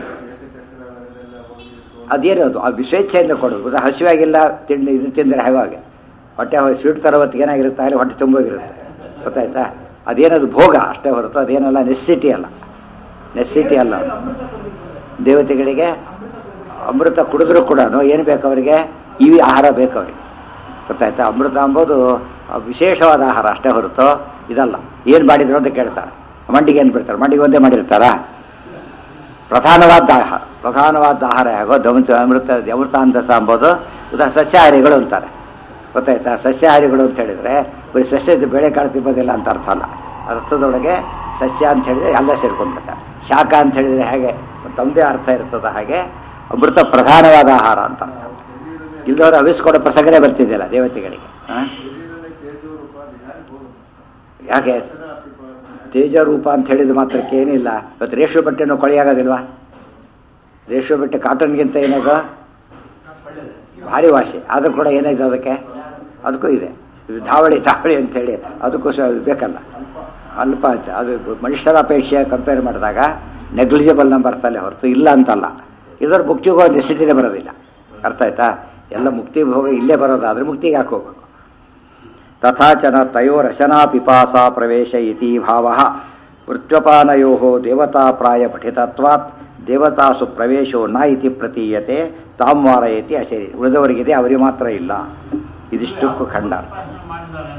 ಅದೇನು ಅದು ಆ ವಿಸ್ವೇಚ್ಛೆಯಿಂದ ಕೊಡೋದು ಅದು ಹಸಿವಾಗಿಲ್ಲ ತಿಂಡಿ ಇದು ತಿಂದರೆ ಹಾಗೆ ಹೊಟ್ಟೆ ಸ್ವೀಟ್ ತರೋವತ್ತಿಗೆ ಏನಾಗಿರುತ್ತೆ ಅಲ್ಲಿ ಹೊಟ್ಟೆ ತುಂಬೋಗಿರುತ್ತೆ ಗೊತ್ತಾಯ್ತಾ ಅದೇನದು ಭೋಗ ಅಷ್ಟೇ ಹೊರತು ಅದೇನಲ್ಲ ನೆಸ್ಸಿಟಿ ಅಲ್ಲ ನೆಸ್ಸಿಟಿ ಅಲ್ಲ ಅದು. ದೇವತೆಗಳಿಗೆ ಅಮೃತ ಕುಡಿದ್ರೂ ಕೂಡ ಏನು ಬೇಕು ಅವರಿಗೆ ಇವಿ ಆಹಾರ ಬೇಕು ಅವರಿಗೆ ಗೊತ್ತಾಯ್ತಾ ಅಮೃತ ಅಂಬೋದು ಆ ವಿಶೇಷವಾದ ಆಹಾರ ಅಷ್ಟೇ ಹೊರತು ಇದಲ್ಲ ಏನು ಮಾಡಿದ್ರು ಅಂತ ಕೇಳ್ತಾರೆ ಮಂಡಿಗೆ ಏನು ಬಿಡ್ತಾರೆ ಮಂಡಿಗೆ ಒಂದೇ ಮಾಡಿರ್ತಾರಾ ಪ್ರಧಾನವಾದ ಆಹಾರ ಪ್ರಧಾನವಾದ ಆಹಾರ ಹೇಗೋ ದಮೃತ ಅಮೃತ ಅಮೃತ ಅಂತಸ ಅಂಬೋದು ಉದಾ ಸಸ್ಯಾಹಾರಿಗಳು ಅಂತಾರೆ ಗೊತ್ತಾಯ್ತಾ ಸಸ್ಯಾಹಾರಿಗಳು ಅಂತ ಹೇಳಿದ್ರೆ ಬರೀ ಸಸ್ಯದ ಬೆಳೆ ಕಾಳು ತಿನ್ನೋದಿಲ್ಲ ಅಂತ ಅರ್ಥ ಅಲ್ಲ ಅರ್ಥದೊಳಗೆ ಸಸ್ಯ ಅಂತ ಹೇಳಿದ್ರೆ ಎಲ್ಲ ಸೇರ್ಕೊಂಡ್ಬಿಡ್ತಾರೆ ಶಾಖ ಅಂತ ಹೇಳಿದ್ರೆ ಹೇಗೆ ತಮ್ಮದೇ ಅರ್ಥ ಇರ್ತದೆ ಹಾಗೆ ಅಮೃತ ಪ್ರಧಾನವಾದ ಆಹಾರ ಅಂತ ಅರ್ಥ ಇಲ್ದವರು ಅವಿಸ್ಕೊಡೋ ಪ್ರಸಂಗನೇ ಬರ್ತಿದ್ದಿಲ್ಲ ದೇವತೆಗಳಿಗೆ ಆ? ಶರೀರನೇ ತೇಜೋ ರೂಪ ಯಾರಿಗೆ ಹೋಗುದು ಯಾಕೆ ಅಸಲ ಪಿಪಾಸ ತೇಜ ರೂಪ ಅಂತ ಹೇಳಿದ ಮಾತ್ರಕ್ಕೆ ಏನಿಲ್ಲ ಇವತ್ತು ರೇಷ್ಮೆ ಬಟ್ಟೆನೂ ಕೊಳೆಯಾಗೋದಿಲ್ವಾ ರೇಷ್ಮೆ ಬಟ್ಟೆ ಕಾಟನ್ಗಿಂತ ಏನಾಗ ಭಾರಿ ವಾಸಿ ಆದರೂ ಕೂಡ ಏನಾಯ್ತು ಅದಕ್ಕೆ ಅದಕ್ಕೂ ಇದೆ ಇದು ಧಾವಳಿ ಧಾವಳಿ ಅಂತೇಳಿ ಅದಕ್ಕೂ ಸಹ ಬೇಕಲ್ಲ ಅಲ್ಪ ಅಂತ ಅದು ಮನುಷ್ಯರ ಅಪೇಕ್ಷೆ ಕಂಪೇರ್ ಮಾಡಿದಾಗ ನೆಗ್ಲಿಜಿಬಲ್ ನಂಬರ್ ತಲೆ ಹೊರತು ಇಲ್ಲ ಅಂತಲ್ಲ ಇದರ ಮುಕ್ತಿಗೆ ಹೋಗೋ ನೆಸಿಟಿನೇ ಬರೋದಿಲ್ಲ ಅರ್ಥ ಆಯ್ತಾ ಎಲ್ಲ ಮುಕ್ತಿಗೆ ಹೋಗಿ ಇಲ್ಲೇ ಬರೋದಾದ್ರೆ ಮುಕ್ತಿಗೆ ಯಾಕೆ ಹೋಗ್ಬೇಕು ತಥಾಚನ ತಯೋರಶನಾ ಪಿಪಾಸಾ ಪ್ರವೇಶ ಇತಿ ಭಾವ ಮೃತ್ಯಪಾನಯೋ ದೇವತಾ ಪ್ರಾಯ ಪಠಿತತ್ವಾತ್ ದೇವತಾಸು ಪ್ರವೇಶೋ ನ ಇತಿ ಪ್ರತೀಯತೆ ತಾಂವಾರಯತಿ ಅಶರಿ ಉಳಿದವರಿಗಿದೆ ಅವರಿಗೆ ಮಾತ್ರ ಇಲ್ಲ ಇದಿಷ್ಟಕ್ಕೂ ಖಂಡ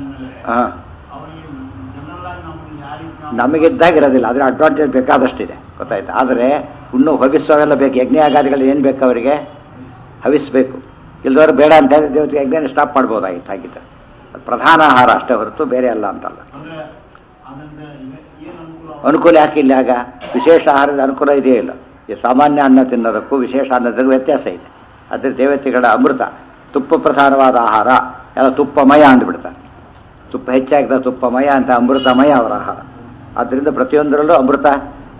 ಹಾಂ ನಮಗಿದ್ದಾಗ ಇರೋದಿಲ್ಲ ಆದರೆ ಅಡ್ವಾಂಟೇಜ್ ಬೇಕಾದಷ್ಟಿದೆ ಗೊತ್ತಾಯ್ತು ಆದರೆ ಇನ್ನು ಹವಿಸ್ಸವೆಲ್ಲ ಬೇಕು ಯಜ್ಞಾಗಾದಿಗಳು ಏನು ಬೇಕು ಅವರಿಗೆ ಹವಿಸ್ಬೇಕು ಇಲ್ದವ್ರು ಬೇಡ ಅಂತ ಹೇಳಿ ದೇವತೆಗೆ ಯಜ್ಞ ಸ್ಟಾಪ್ ಮಾಡ್ಬೋದಾಗಿತ್ತು ಹಾಗಿತ್ತು ಅದು ಪ್ರಧಾನ ಆಹಾರ ಅಷ್ಟೇ ಹೊರತು ಬೇರೆ ಅಲ್ಲ ಅಂತಲ್ಲ ಅಂದ್ರೆ ಅದನ್ನ ಏನು ಅನುಕೂಲ ಅನುಕೂಲ ಯಾಕೆ ಇಲ್ಲ ಆಗ ವಿಶೇಷ ಆಹಾರದ ಅನುಕೂಲ ಇದೆಯೇ ಇಲ್ಲ ಈ ಸಾಮಾನ್ಯ ಅನ್ನ ತಿನ್ನೋದಕ್ಕೂ ವಿಶೇಷ ಅನ್ನೋದಕ್ಕೂ ವ್ಯತ್ಯಾಸ ಇದೆ ಅದ್ರ ದೇವತೆಗಳ ಅಮೃತ ತುಪ್ಪ ಪ್ರಧಾನವಾದ ಆಹಾರ ಎಲ್ಲ ತುಪ್ಪಮಯ ಅಂದ್ಬಿಡ್ತಾರೆ ತುಪ್ಪ ಹೆಚ್ಚಾಗಿದ್ದ ತುಪ್ಪಮಯ ಅಂತ ಅಮೃತಮಯ ಅವರ ಆಹಾರ ಆದ್ದರಿಂದ ಪ್ರತಿಯೊಂದರಲ್ಲೂ ಅಮೃತ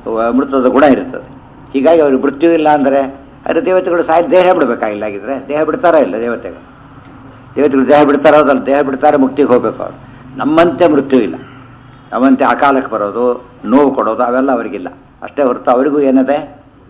ಅಮೃತದ ಗುಣ ಇರ್ತದೆ ಹೀಗಾಗಿ ಅವ್ರಿಗೆ ಮೃತ್ಯು ಇಲ್ಲ ಅಂದರೆ ಅದ್ರ ದೇವತೆಗಳು ಸಾಯಿ ದೇಹ ಬಿಡಬೇಕಾಗಿಲ್ಲ ಆಗಿದ್ರೆ ದೇಹ ಬಿಡ್ತಾರೋ ಇಲ್ಲ ದೇವತೆಗಳು ದೇವತೆಗಳು ದೇಹ ಬಿಡ್ತಾರೋ ಹೌದಲ್ಲ ದೇಹ ಬಿಡ್ತಾರೆ ಮುಕ್ತಿಗೆ ಹೋಗ್ಬೇಕು ಅವ್ರು ನಮ್ಮಂತೆ ಮೃತ್ಯು ಇಲ್ಲ ನಮ್ಮಂತೆ ಅಕಾಲಕ್ಕೆ ಬರೋದು ನೋವು ಕೊಡೋದು ಅವೆಲ್ಲ ಅವರಿಗಿಲ್ಲ ಅಷ್ಟೇ ಹೊರತು ಅವರಿಗೂ ಏನಿದೆ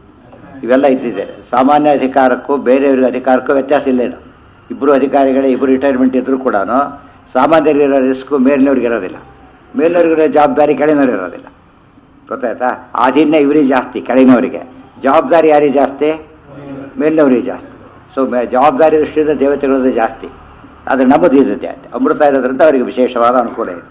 ಇವೆಲ್ಲ ಇದ್ದಿದೆ ಸಾಮಾನ್ಯ ಅಧಿಕಾರಕ್ಕೂ ಬೇರೆಯವ್ರಿಗೆ ಅಧಿಕಾರಕ್ಕೂ ವ್ಯತ್ಯಾಸ ಇಲ್ಲ ಏನು ಇಬ್ಬರು ಅಧಿಕಾರಿಗಳೇ ಇಬ್ಬರು ರಿಟೈರ್ಮೆಂಟ್ ಇದ್ರೂ ಕೂಡ ಸಾಮಾನ್ಯರಿಗಿರೋ ರಿಸ್ಕು ಮೇಲಿನವ್ರಿಗೆ ಇರೋದಿಲ್ಲ ಮೇಲಿನವ್ರಿಗಿರೋ ಜವಾಬ್ದಾರಿ ಕೆಳಗಿನವ್ರಿಗೆ ಇರೋದಿಲ್ಲ ಗೊತ್ತಾಯ್ತಾ ಆಧೀನ್ಯ ಇವರಿಗೆ ಜಾಸ್ತಿ ಕೆಳಗಿನವರಿಗೆ ಜವಾಬ್ದಾರಿ ಯಾರಿಗೆ ಜಾಸ್ತಿ ಮೇಲಿನವರಿಗೆ ಜಾಸ್ತಿ ಸೊ ಜವಾಬ್ದಾರಿ ದೃಷ್ಟಿಯಿಂದ ದೇವತೆಗಳದ್ದು ಜಾಸ್ತಿ ಆದರೆ ನಮ್ಮದು ಇರುತ್ತೆ ಅಮೃತ ಇರೋದ್ರಿಂದ ಅವರಿಗೆ ವಿಶೇಷವಾದ ಅನುಕೂಲ ಇದೆ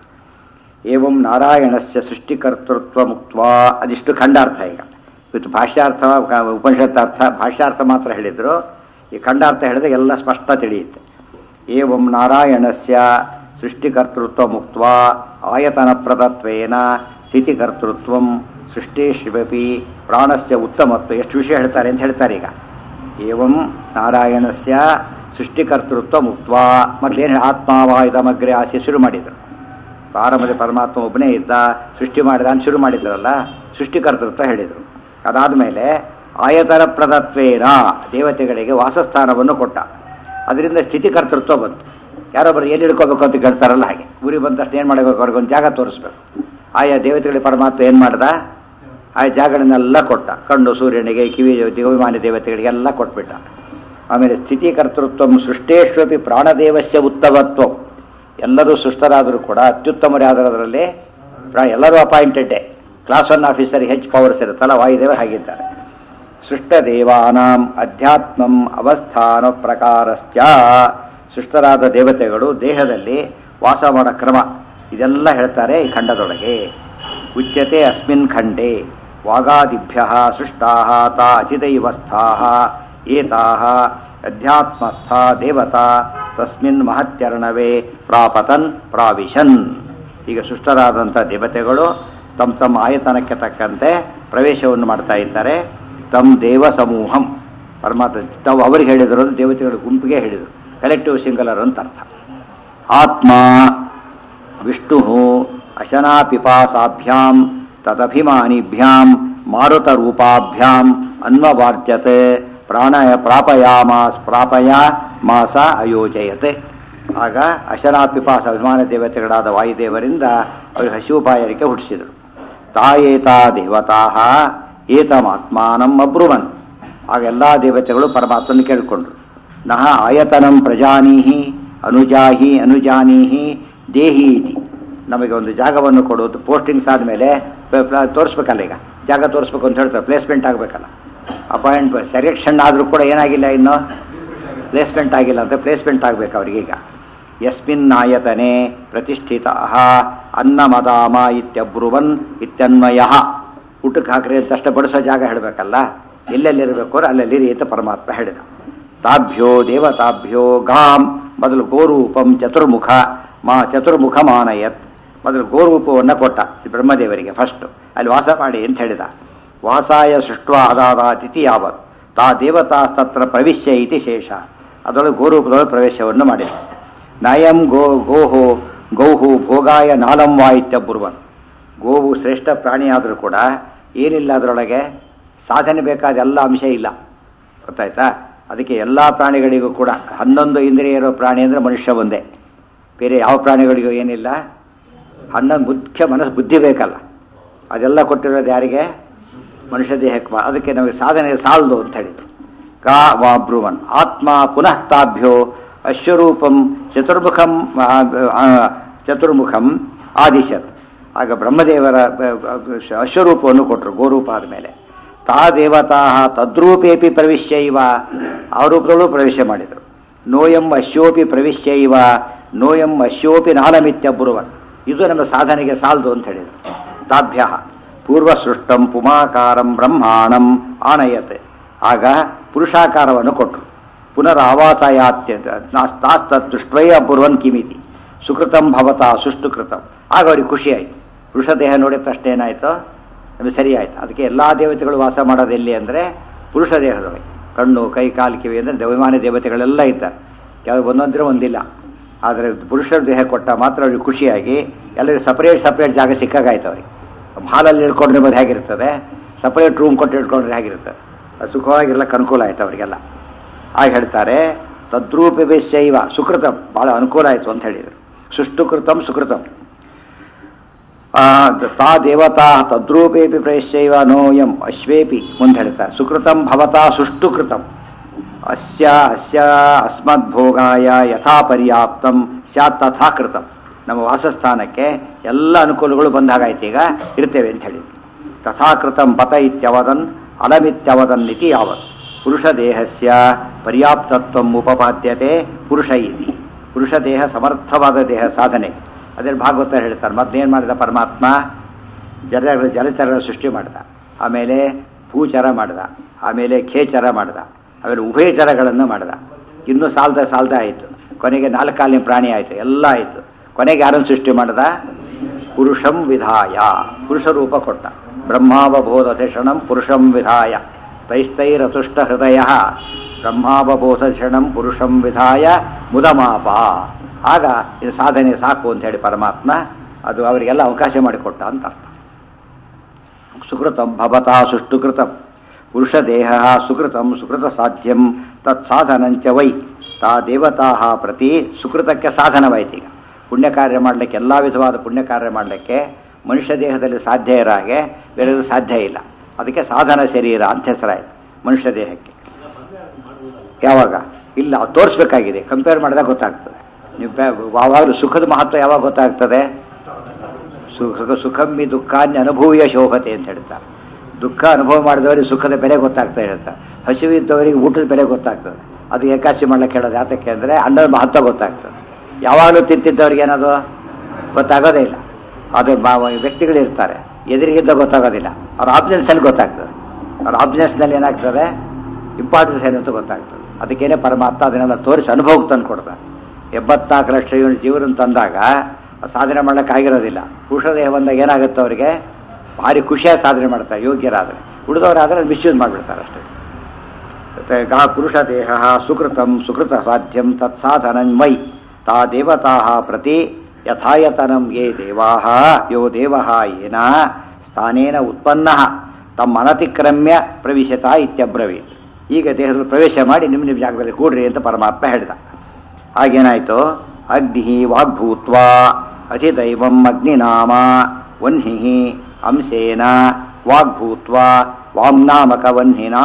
ಏವಂ ನಾರಾಯಣಸ್ಯ ಸೃಷ್ಟಿಕರ್ತೃತ್ವ ಮುಕ್ತ ಅದಿಷ್ಟು ಖಂಡಾರ್ಥ ಈಗ ಇವತ್ತು ಭಾಷ್ಯಾರ್ಥ ಕ- ಉಪನಿಷತ್ತಾರ್ಥ ಭಾಷ್ಯಾರ್ಥ ಮಾತ್ರ ಹೇಳಿದ್ರು ಈ ಖಂಡಾರ್ಥ ಹೇಳಿದ್ರೆ ಎಲ್ಲ ಸ್ಪಷ್ಟ ತಿಳಿಯುತ್ತೆ ಏವಂ ನಾರಾಯಣಸ್ಯ ಸೃಷ್ಟಿಕರ್ತೃತ್ವ ಮುಕ್ತ ಆಯತನ ಪ್ರದತ್ವೇನ ಸ್ಥಿತಿಕರ್ತೃತ್ವ ಸೃಷ್ಟೇಶ್ವಪಿ ಪ್ರಾಣಸ್ಯ ಉತ್ತಮತ್ವ ಎಷ್ಟು ವಿಷಯ ಹೇಳ್ತಾರೆ ಅಂತ ಹೇಳ್ತಾರೆ ಈಗ ಏವಂ ನಾರಾಯಣಸ್ಯ ಸೃಷ್ಟಿಕರ್ತೃತ್ವ ಮುಕ್ತ ಮೊದಲೇನು ಆತ್ಮಾವಾಯುಧಮಗ್ರೆ ಆಸೆ ಶುರು ಮಾಡಿದರು ಪ್ರಾರಂಭದ ಪರಮಾತ್ಮ ಒಬ್ಬನೇ ಇದ್ದ ಸೃಷ್ಟಿ ಮಾಡಿದ ಅಂತ ಶುರು ಮಾಡಿದ್ರಲ್ಲ ಸೃಷ್ಟಿಕರ್ತೃತ್ವ ಹೇಳಿದರು ಅದಾದಮೇಲೆ ಆಯತರ ಪ್ರದತ್ವೇನ ದೇವತೆಗಳಿಗೆ ವಾಸಸ್ಥಾನವನ್ನು ಕೊಟ್ಟ ಅದರಿಂದ ಸ್ಥಿತಿಕರ್ತೃತ್ವ ಬಂತು ಯಾರೊಬ್ಬರು ಎಲ್ಲಿ ಹಿಡ್ಕೋಬೇಕು ಅಂತ ಕೇಳ್ತಾರಲ್ಲ ಹಾಗೆ ಊರಿಗೆ ಬಂದ ತಕ್ಷಣ ಏನು ಮಾಡಬೇಕು ಅವ್ರಿಗೆ ಒಂದು ಜಾಗ ತೋರಿಸ್ಬೇಕು ಆಯಾ ದೇವತೆಗಳಿಗೆ ಪರಮಾತ್ಮ ಏನು ಮಾಡ್ದ ಆಯಾ ಜಾಗಗಳನ್ನೆಲ್ಲ ಕೊಟ್ಟ ಕಣ್ಣು ಸೂರ್ಯನಿಗೆ ಕಿವಿ ದಿವ್ಯಮಾನ್ಯ ದೇವತೆಗಳಿಗೆಲ್ಲ ಕೊಟ್ಬಿಟ್ಟ ಆಮೇಲೆ ಸ್ಥಿತಿಕರ್ತೃತ್ವ ಸೃಷ್ಟೇಶ್ವಪಿ ಪ್ರಾಣದೇವಸ್ಯ ಉತ್ತಮತ್ವ ಎಲ್ಲರೂ ಸುಷ್ಟರಾದರೂ ಕೂಡ ಅತ್ಯುತ್ತಮರಾದರಲ್ಲಿ ಪ್ರಾ- ಎಲ್ಲರೂ ಅಪಾಯಿಂಟೆಡ್ಡೇ ಕ್ಲಾಸ್ ಒನ್ ಆಫೀಸರ್ ಹೆಚ್ಚು ಪವರ್ಸ್ ಇರುತ್ತಲ್ಲ ವಾಯುದೇವ ಹಾಗಿದ್ದಾರೆ ಸೃಷ್ಟದೇವಾನಾಂ ಅಧ್ಯಾತ್ಮಂ ಅವಸ್ಥಾನ ಪ್ರಕಾರಶ್ಚ ಸೃಷ್ಟರಾದ ದೇವತೆಗಳು ದೇಹದಲ್ಲಿ ವಾಸ ಮಾಡೋ ಕ್ರಮ ಇದೆಲ್ಲ ಹೇಳ್ತಾರೆ ಈ ಖಂಡದೊಳಗೆ ಉಚ್ಯತೆ ಅಸ್ಮಿನ್ ಖಂಡೇ ವಾಗಾದಿಭ್ಯ ಸೃಷ್ಟಾ ತಾ ಅಚಿದೈವಸ್ಥಾ ಏತಾ ಅಧ್ಯಾತ್ಮಸ್ಥ ದೇವತಾ ತಸ್ಮಿನ್ ಮಹತ್ಯರ್ಣವೇ ಪ್ರಾಪತನ್ ಪ್ರಾವಿಶನ್ ಈಗ ಸೃಷ್ಟರಾದಂಥ ದೇವತೆಗಳು ತಮ್ಮ ತಮ್ಮ ಆಯತನಕ್ಕೆ ತಕ್ಕಂತೆ ಪ್ರವೇಶವನ್ನು ಮಾಡ್ತಾ ಇದ್ದಾರೆ ತಮ್ಮ ದೇವ ಸಮೂಹಂ ಪರಮಾತ್ಮ ತಾವು ಅವರಿಗೆ ಹೇಳಿದರು ಅದು ದೇವತೆಗಳ ಗುಂಪಿಗೆ ಹೇಳಿದರು ಕಲೆಕ್ಟಿವ್ ಸಿಂಗಲರ್ ಅಂತ ಅರ್ಥ ಆತ್ಮ ವಿಷ್ಣು ಅಶನಾಪಿಪಾಸಾಭ್ಯಾಂ ತದಭಿಮಾನಿಭ್ಯಾಂ ಮಾರುತರೂಪಾಭ್ಯಾಂ ಅನ್ವವಾರ್ಜತೆ ಪ್ರಾಣಯ ಪ್ರಾಪಯಾಮಾಸ್ ಪ್ರಾಪಯ ಮಾಸ ಅಯೋಜಯತೆ ಆಗ ಅಶನಾಪಿಪಾಸ ಅಭಿಮಾನ ದೇವತೆಗಳಾದ ವಾಯುದೇವರಿಂದ ಅವರು ಹಸಿವುಪಾಯರಿಕೆ ಹುಟ್ಟಿಸಿದರು ತಾಯೇತಾ ದೇವತಾ ಏತಮಾತ್ಮಾನಂ ಅಬ್ರುವನ್ ಆಗ ಎಲ್ಲ ದೇವತೆಗಳು ಪರಮಾತ್ಮನ ಕೇಳಿಕೊಂಡ್ರು ನಹ ಆಯತನಂ ಪ್ರಜಾನೀಹಿ ಅನುಜಾಹಿ ಅನುಜಾನೀಹಿ ದೇಹಿ ಇತಿ ನಮಗೆ ಒಂದು ಜಾಗವನ್ನು ಕೊಡೋದು ಪೋಸ್ಟಿಂಗ್ಸ್ ಆದಮೇಲೆ ತೋರಿಸ್ಬೇಕಲ್ಲ ಈಗ ಜಾಗ ತೋರಿಸ್ಬೇಕು ಅಂತ ಹೇಳ್ತಾರೆ ಪ್ಲೇಸ್ಮೆಂಟ್ ಆಗಬೇಕಲ್ಲ ಅಪಾಯಿಂಟ್ ಸೆಲೆಕ್ಷನ್ ಆದರೂ ಕೂಡ ಏನಾಗಿಲ್ಲ ಇನ್ನು ಪ್ಲೇಸ್ಮೆಂಟ್ ಆಗಿಲ್ಲ ಅಂತ ಪ್ಲೇಸ್ಮೆಂಟ್ ಆಗಬೇಕು ಅವರಿಗೀಗ ಯಸ್ಮಿನ್ ಆಯತನೆ ಪ್ರತಿಷ್ಠಿತ ಅನ್ನಮದಾಮ ಇತ್ಯಬ್ರುವನ್ ಇತ್ಯನ್ವಯ ಊಟಕ್ಕೆ ಹಾಕ್ರಿ ಅಂತ ಅಷ್ಟೇ ಬಡಿಸೋ ಜಾಗ ಹೇಳಬೇಕಲ್ಲ ಎಲ್ಲೆಲ್ಲಿರಬೇಕು ಅಲ್ಲೆಲ್ಲಿರಿ ಅಂತ ಪರಮಾತ್ಮ ಹೇಳಿದ ತಾಭ್ಯೋ ದೇವತಾಭ್ಯೋ ಗಾಂ ಮೊದಲು ಗೋರೂಪಂ ಚತುರ್ಮುಖ ಮಾ ಚತುರ್ಮುಖ ಮಾನಯತ್ ಮೊದಲು ಗೋರೂಪವನ್ನು ಕೊಟ್ಟ ಈ ಬ್ರಹ್ಮದೇವರಿಗೆ ಫಸ್ಟ್ ಅಲ್ಲಿ ವಾಸ ಮಾಡಿ ಅಂತ ಹೇಳಿದ ವಾಸಾಯ ಸೃಷ್ಟ ಅದಾದ ತಿಥಿ ಯಾವತ್ ತಾ ದೇವತಾಸ್ತತ್ರ ಪ್ರವಿಶ್ಯ ಇತಿ ಶೇಷ ಅದರೊಳಗೆ ಗೋರೂಪದೊಳಗೆ ಪ್ರವೇಶವನ್ನು ಮಾಡಿದ ನಯಂ ಗೋ ಗೋಹು ಗೌಹು ಭೋಗಾಯ ನಾಲಂ ವಾಯಿತ್ಯ ಬುರ್ವನ್ ಗೋವು ಶ್ರೇಷ್ಠ ಪ್ರಾಣಿಯಾದರೂ ಕೂಡ ಏನಿಲ್ಲ ಅದರೊಳಗೆ ಸಾಧನೆ ಬೇಕಾದ ಎಲ್ಲ ಅಂಶ ಇಲ್ಲ ಗೊತ್ತಾಯ್ತಾ ಅದಕ್ಕೆ ಎಲ್ಲ ಪ್ರಾಣಿಗಳಿಗೂ ಕೂಡ ಹನ್ನೊಂದು ಇಂದ್ರಿಯ ಇರೋ ಪ್ರಾಣಿ ಅಂದರೆ ಮನುಷ್ಯ ಒಂದೇ ಬೇರೆ ಯಾವ ಪ್ರಾಣಿಗಳಿಗೂ ಏನಿಲ್ಲ ಹನ್ನೊಂದು ಮುಖ್ಯ ಮನಸ್ಸು ಬುದ್ಧಿ ಬೇಕಲ್ಲ ಅದೆಲ್ಲ ಕೊಟ್ಟಿರೋದು ಯಾರಿಗೆ ಮನುಷ್ಯ ದೇಹಕ್ಕೆ ಮಾ- ಅದಕ್ಕೆ ನಮಗೆ ಸಾಧನೆ ಸಾಲದು ಅಂತ ಹೇಳಿದ್ರು ಕಾ ವಾ ಬ್ರುವನ್ ಆತ್ಮ ಪುನಃ ತಾಭ್ಯೋ ಅಶ್ವರೂಪಂ ಚತುರ್ಮುಖಂ ಆ, ಆ, ಚತುರ್ಮುಖಂ ಆದಿಶತ್ ಆಗ ಬ್ರಹ್ಮದೇವರ ಆ, ಆ, ಅಶ್ವರೂಪವನ್ನು ಕೊಟ್ಟರು ಗೋರೂಪ ಆದಮೇಲೆ ತಾ ದೇವತಾ ತದ್ರೂಪೇಪಿ ಪ್ರವಿಶ್ಯ ಇವ ಆ ರೂಪದಲ್ಲೂ ಪ್ರವೇಶ ಮಾಡಿದರು ನೋಯಂ ಅಶ್ಯೋಪಿ ಪ್ರವಿಶ್ಯ ಇವ ನೋಯಂ ಅಶ್ಯೋಪಿ ನಾಲಮಿತ್ಯ ಬ್ರುವನ್ ಇದು ನಮ್ಮ ಸಾಧನೆಗೆ ಸಾಲದು ಅಂತ ಹೇಳಿದರು ತಾಭ್ಯ ಪೂರ್ವಸೃಷ್ಟಂ ಪುಮಾಕಾರಂ ಬ್ರಹ್ಮಾಣಂ ಆನಯತ್ ಆಗ ಪುರುಷಾಕಾರವನ್ನು ಕೊಟ್ಟರು ಪುನರಾವಾಸಾಯಾತ್ಯಂತ ತಾಸ್ತುಷ್ಟ್ವಯ ಅಪೂರ್ವನ್ ಕಿಮಿತಿ ಸುಕೃತಂ ಭವತಾ ಸುಷ್ಟುಕೃತಂ ಆಗ ಅವ್ರಿಗೆ ಖುಷಿ ಆಯಿತು ಪುರುಷ ದೇಹ ನೋಡಿದ ತಕ್ಷಣ ಏನಾಯಿತು ನಮಗೆ ಸರಿ ಆಯ್ತು ಅದಕ್ಕೆ ಎಲ್ಲ ದೇವತೆಗಳು ವಾಸ ಮಾಡೋದು ಎಲ್ಲಿ ಅಂದರೆ ಪುರುಷ ದೇಹದೊಳಗೆ ಕಣ್ಣು ಕೈ ಕಾಲು ಕಿವಿ ಅಂದರೆ ದೈವಾನ್ಯ ದೇವತೆಗಳೆಲ್ಲ ಇದ್ದಾರೆ ಕೆಲವು ಒಂದೊಂದ್ರೆ ಒಂದಿಲ್ಲ ಆದರೆ ಪುರುಷರ ದೇಹ ಕೊಟ್ಟ ಮಾತ್ರ ಅವ್ರಿಗೆ ಖುಷಿಯಾಗಿ ಎಲ್ಲರಿಗೂ ಸಪ್ರೇಟ್ ಸಪ್ರೇಟ್ ಜಾಗ ಸಿಕ್ಕಾಗಾಯ್ತು ಅವ್ರಿಗೆ ಹಾಲಲ್ಲಿ ಇಳ್ಕೊಂಡಿರ್ಬೋದು ಹೇಗಿರ್ತದೆ ಸಪ್ರೇಟ್ ರೂಮ್ ಕೊಟ್ಟು ಇಟ್ಕೊಂಡ್ರೆ ಹೇಗಿರ್ತದೆ ಅದು ಸುಖವಾಗಿರ್ಲಕ್ಕೆ ಅನುಕೂಲ ಆಯ್ತು ಅವರಿಗೆಲ್ಲ ಹಾಗೆ ಹೇಳ್ತಾರೆ ತದ್ರೂಪೇಶೈವ ಸುಕೃತಂ ಭಾಳ ಅನುಕೂಲ ಆಯಿತು ಅಂತ ಹೇಳಿದರು ಸುಷ್ಟುಕೃತಂ ಸುಕೃತಂ ಆ, ತಾ ದೇವತಾ ತದ್ರೂಪೇಪಿ ಪ್ರಯಶ್ಚೈವ ನೋಯಂ ಅಶ್ವೇಪಿ ಮುಂದೆ ಹೇಳ್ತಾರೆ ಸುಕೃತಂ ಭವತಾ ಸುಷ್ಟುಕೃತಂ ಅಸ್ಯ ಅಸ್ಯ ಅಸ್ಮದ್ಭೋಗಾಯ ಯಥಾ ಪರ್ಯಾಪ್ತಂ ಸ್ಯಾತ್ ತಥಾ ಕೃತಂ ನಮ್ಮ ವಾಸಸ್ಥಾನಕ್ಕೆ ಎಲ್ಲ ಅನುಕೂಲಗಳು ಬಂದಾಗಾಯ್ತು ಈಗ ಇರ್ತೇವೆ ಅಂತ ಹೇಳಿ ತಥಾಕೃತಂ ಪತ ಇತ್ಯವದನ್ ಅಲಮಿತ್ಯವದನ್ ಇತಿ ಯಾವತ್ ಪುರುಷ ದೇಹಸ್ಯ ಪರ್ಯಾಪ್ತತ್ವ ಉಪಪಾದ್ಯತೆ ಪುರುಷ ಇತಿ ಪುರುಷ ದೇಹ ಸಮರ್ಥವಾದ ದೇಹ ಸಾಧನೆ ಅದ್ರಲ್ಲಿ ಭಾಗವತ ಹೇಳ್ತಾರೆ ಮೊದಲೇನು ಮಾಡಿದ ಪರಮಾತ್ಮ ಜಲ ಜಲಚರ ಸೃಷ್ಟಿ ಮಾಡ್ದ ಆಮೇಲೆ ಭೂಚರ ಮಾಡ್ದ ಆಮೇಲೆ ಖೇಚರ ಮಾಡ್ದ ಆಮೇಲೆ ಉಭಯಚರಗಳನ್ನು ಮಾಡ್ದ ಇನ್ನೂ ಸಾಲ್ದ ಸಾಲ್ದ ಆಯಿತು ಕೊನೆಗೆ ನಾಲ್ಕಾಲಿನ ಪ್ರಾಣಿ ಆಯಿತು ಎಲ್ಲ ಆಯಿತು ಕೊನೆಗೆ ಯಾರನ್ನು ಸೃಷ್ಟಿ ಮಾಡ್ದ ಪುರುಷಂ ವಿಧಾಯ ಪುರುಷ ರೂಪ ಕೊಟ್ಟ ಬ್ರಹ್ಮಾವಬೋಧಧಿಷಣಂ ಪುರುಷಂ ವಿಧಾಯ ತೈಸ್ತೈರತುಷ್ಟ ಹೃದಯ ಬ್ರಹ್ಮಾವಬೋಧಧಿಷಣಂ ಪುರುಷಂ ವಿಧಾಯ ಮುದಮಾಪ ಆಗ ಇದು ಸಾಧನೆ ಸಾಕು ಅಂತ ಹೇಳಿ ಪರಮಾತ್ಮ ಅದು ಅವರಿಗೆಲ್ಲ ಅವಕಾಶ ಮಾಡಿಕೊಟ್ಟ ಅಂತ ಅರ್ಥ ಸುಕೃತಂ ಭವತಾ ಸುಷ್ಟುಕೃತಂ ಪುರುಷ ದೇಹ ಸುಕೃತಂ ಸುಕೃತ ಸಾಧ್ಯಂ ತತ್ ಸಾಧನಂಚ ವೈ ತಾ ದೇವತಾ ಪ್ರತಿ ಸುಕೃತಕ್ಕೆ ಸಾಧನವಾಯ್ತು ಈಗ ಪುಣ್ಯ ಕಾರ್ಯ ಮಾಡಲಿಕ್ಕೆ ಎಲ್ಲ ವಿಧವಾದ ಪುಣ್ಯ ಕಾರ್ಯ ಮಾಡಲಿಕ್ಕೆ ಮನುಷ್ಯ ದೇಹದಲ್ಲಿ ಸಾಧ್ಯ ಇರೋ ಹಾಗೆ ಬೇರೆದು ಸಾಧ್ಯ ಇಲ್ಲ ಅದಕ್ಕೆ ಸಾಧನ ಶರೀರ ಅಂತ ಹೆಸರಾಯಿತು ಮನುಷ್ಯ ದೇಹಕ್ಕೆ ಯಾವಾಗ ಇಲ್ಲ ಅದು ತೋರಿಸ್ಬೇಕಾಗಿದೆ ಕಂಪೇರ್ ಮಾಡಿದಾಗ ಗೊತ್ತಾಗ್ತದೆ ನೀವು ಯಾವಾಗಲೂ ಸುಖದ ಮಹತ್ವ ಯಾವಾಗ ಗೊತ್ತಾಗ್ತದೆ ಸುಖ ಸುಖಮ್ಮಿ ದುಃಖಾನ್ಯ ಅನುಭೂಯ ಶೋಭತೆ ಅಂತ ಹೇಳ್ತಾರೆ ದುಃಖ ಅನುಭವ ಮಾಡಿದವರಿಗೆ ಸುಖದ ಬೆಲೆ ಗೊತ್ತಾಗ್ತಾ ಹೇಳ್ತಾರೆ ಹಸಿವಿದ್ದವರಿಗೆ ಊಟದ ಬೆಲೆ ಗೊತ್ತಾಗ್ತದೆ ಅದು ಏಕಾಶಿ ಮಾಡ್ಲಿಕ್ಕೆ ಹೇಳೋದು ಯಾತಕ್ಕೆ ಅಂದರೆ ಅನ್ನದ ಮಹತ್ವ ಗೊತ್ತಾಗ್ತದೆ ಯಾವಾಗಲೂ ತಿಂತಿದ್ದವ್ರಿಗೆ ಏನದು ಗೊತ್ತಾಗೋದೇ ಇಲ್ಲ ಅದು ಬ- ವ್ಯಕ್ತಿಗಳಿರ್ತಾರೆ ಎದುರಿಗಿದ್ದ ಗೊತ್ತಾಗೋದಿಲ್ಲ ಅವ್ರ ಆಬ್ಸೆನ್ಸಲ್ಲಿ ಗೊತ್ತಾಗ್ತದೆ ಅವ್ರ ಆಬ್ಸೆನ್ಸ್ನಲ್ಲಿ ಏನಾಗ್ತದೆ ಇಂಪಾರ್ಟೆನ್ಸ್ ಏನು ಅಂತ ಗೊತ್ತಾಗ್ತದೆ ಅದಕ್ಕೇನೆ ಪರಮಾತ್ಮ ಅದನ್ನೆಲ್ಲ ತೋರಿಸಿ ಅನುಭವಕ್ಕೆ ತಂದು ಕೊಡ್ತಾರೆ ಎಂಬತ್ನಾಲ್ಕು ಲಕ್ಷ ಇವನು ಜೀವನ ತಂದಾಗ ಸಾಧನೆ ಮಾಡೋಕ್ಕಾಗಿರೋದಿಲ್ಲ ಪುರುಷ ದೇಹ ಬಂದಾಗ ಏನಾಗುತ್ತೆ ಅವರಿಗೆ ಭಾರಿ ಖುಷಿಯಾಗಿ ಸಾಧನೆ ಮಾಡ್ತಾರೆ ಯೋಗ್ಯರಾದರೆ ಉಳಿದವರಾದರೆ ಮಿಸ್ಯೂಸ್ ಮಾಡಿಬಿಡ್ತಾರೆ ಅಷ್ಟೇ ಮತ್ತೆ ಗಾ ಪುರುಷ ದೇಹ ಸುಕೃತಂ ಸುಕೃತ ಸಾಧ್ಯಂ ತತ್ಸಾಧನಂ ವೈ ತಾ ದೇವತಾ ಪ್ರತಿ ಯಥಾಯತನಂ ಯೇ ದೇವಾ ಯೋ ದೇವ ಏನ ಸ್ಥಾನೇನ ಉತ್ಪನ್ನ ತಮ್ಮ ಅನತಿಕ್ರಮ್ಯ ಪ್ರವಿಶತ ಇತ್ಯಬ್ರವೀತ್ ಈಗ ದೇಹದಲ್ಲಿ ಪ್ರವೇಶ ಮಾಡಿ ನಿಮ್ಮ ನಿಮ್ಮ ಜಾಗದಲ್ಲಿ ಕೂಡ್ರಿ ಅಂತ ಪರಮಾತ್ಮ ಹೇಳಿದ ಹಾಗೇನಾಯಿತು ಅಗ್ನಿ ವಾಗ್ಭೂತ್ವ ಅಧಿದೈವಂ ಅಗ್ನಿನಾಮ ವನ್ಹಿ ಅಂಶೇನ ವಾಗ್ಭೂತ್ವ ವಾಮ್ನಾಮಕ ವನ್ಹಿನಾ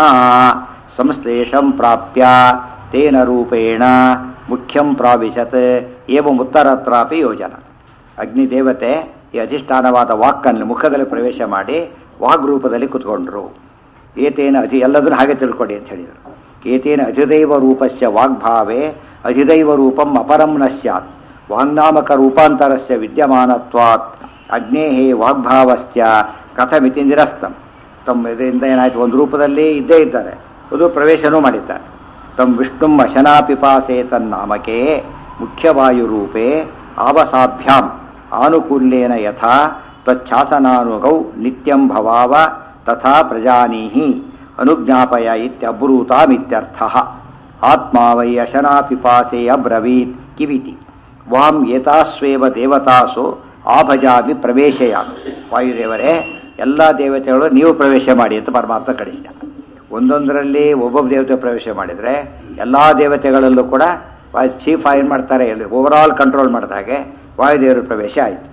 ಸಂಶ್ಲೇಷಂ ಪ್ರಾಪ್ಯ ತೇನ ರೂಪೇಣ ಮುಖ್ಯಂ ಪ್ರಾವಿಶತ್ ಏವಂ ಉತ್ತರತ್ರಾಪಿ ಯೋಜನ ಅಗ್ನಿದೇವತೆ ಈ ಅಧಿಷ್ಠಾನವಾದ ವಾಕ್ಕನ್ನು ಮುಖದಲ್ಲಿ ಪ್ರವೇಶ ಮಾಡಿ ವಾಗ್ರೂಪದಲ್ಲಿ ಕುತ್ಕೊಂಡ್ರು ಏತೇನ ಅಧಿ ಎಲ್ಲದನ್ನು ಹಾಗೆ ತಿಳ್ಕೊಡಿ ಅಂತ ಹೇಳಿದರು ಏತೇನ ಅಧಿದೈವ ರೂಪಸ್ಯ ವಾಗ್ಭಾವೇ ಅಧಿದೈವ ರೂಪಂ ಅಪರಂ ನ ಸ್ಯಾತ್ ವಾಂಗ್ನಾಮಕ ರೂಪಾಂತರಸ್ಯ ವಿದ್ಯಮಾನತ್ವಾತ್ ಅಗ್ನೇಹೇ ವಾಗ್ಭಾವಸ್ಯ ಕಥಮಿತಿ ನಿರಸ್ತಂ ತಮ್ಮ ಇದರಿಂದ ಏನಾಯ್ತು ಒಂದು ರೂಪದಲ್ಲಿ ಇದ್ದೇ ಇದ್ದಾರೆ ಅದು ಪ್ರವೇಶನೂ ಮಾಡಿದ್ದಾರೆ ತಮ್ಮ ವಿಷ್ಣುಂ ಅಶನಾಪಿಪಾಸೆ ತನ್ನಾಮಕೆ ಮುಖ್ಯವಾಯುರೂಪೇ ಆವಸಾಭ್ಯಾಂ ಆನುಕೂಲ್ಯೇನ ಯಥಾ ತ್ವಚ್ಛಾಸನಾನುಗೌ ನಿತ್ಯಂ ಭವಾವ ತಥಾ ಪ್ರಜಾನೀಹಿ ಅನುಜ್ಞಾಪಯ ಇತ್ಯಬ್ರೂತಾಮಿತ್ಯರ್ಥ ಆತ್ಮಾ ವೈ ಅಶನಾಪಿಪಾಸೆ ಅಬ್ರವೀತ್ ಕಿವಿತಿ ವಾಂ ಏತಾಸ್ವೇವ ದೇವತಾಸು ಆಭಜಾಮಿ ಪ್ರವೇಶಯಾಮಿ ವಾಯುದೇವರೇ ಎಲ್ಲ ದೇವತೆಗಳು ನೀವು ಪ್ರವೇಶ ಮಾಡಿ ಅಂತ ಪರಮಾತ್ಮ ಕಳಿಸಿದ ಒಂದೊಂದರಲ್ಲಿ ಒಬ್ಬೊಬ್ಬ ದೇವತೆ ಪ್ರವೇಶ ಮಾಡಿದರೆ ಎಲ್ಲ ದೇವತೆಗಳಲ್ಲೂ ಕೂಡ ಚೀಫ್ ಏನು ಮಾಡ್ತಾರೆ ಎಲ್ಲಿ ಓವರಾಲ್ ಕಂಟ್ರೋಲ್ ಮಾಡಿದ ಹಾಗೆ ವಾಯುದೇವರ ಪ್ರವೇಶ ಆಯಿತು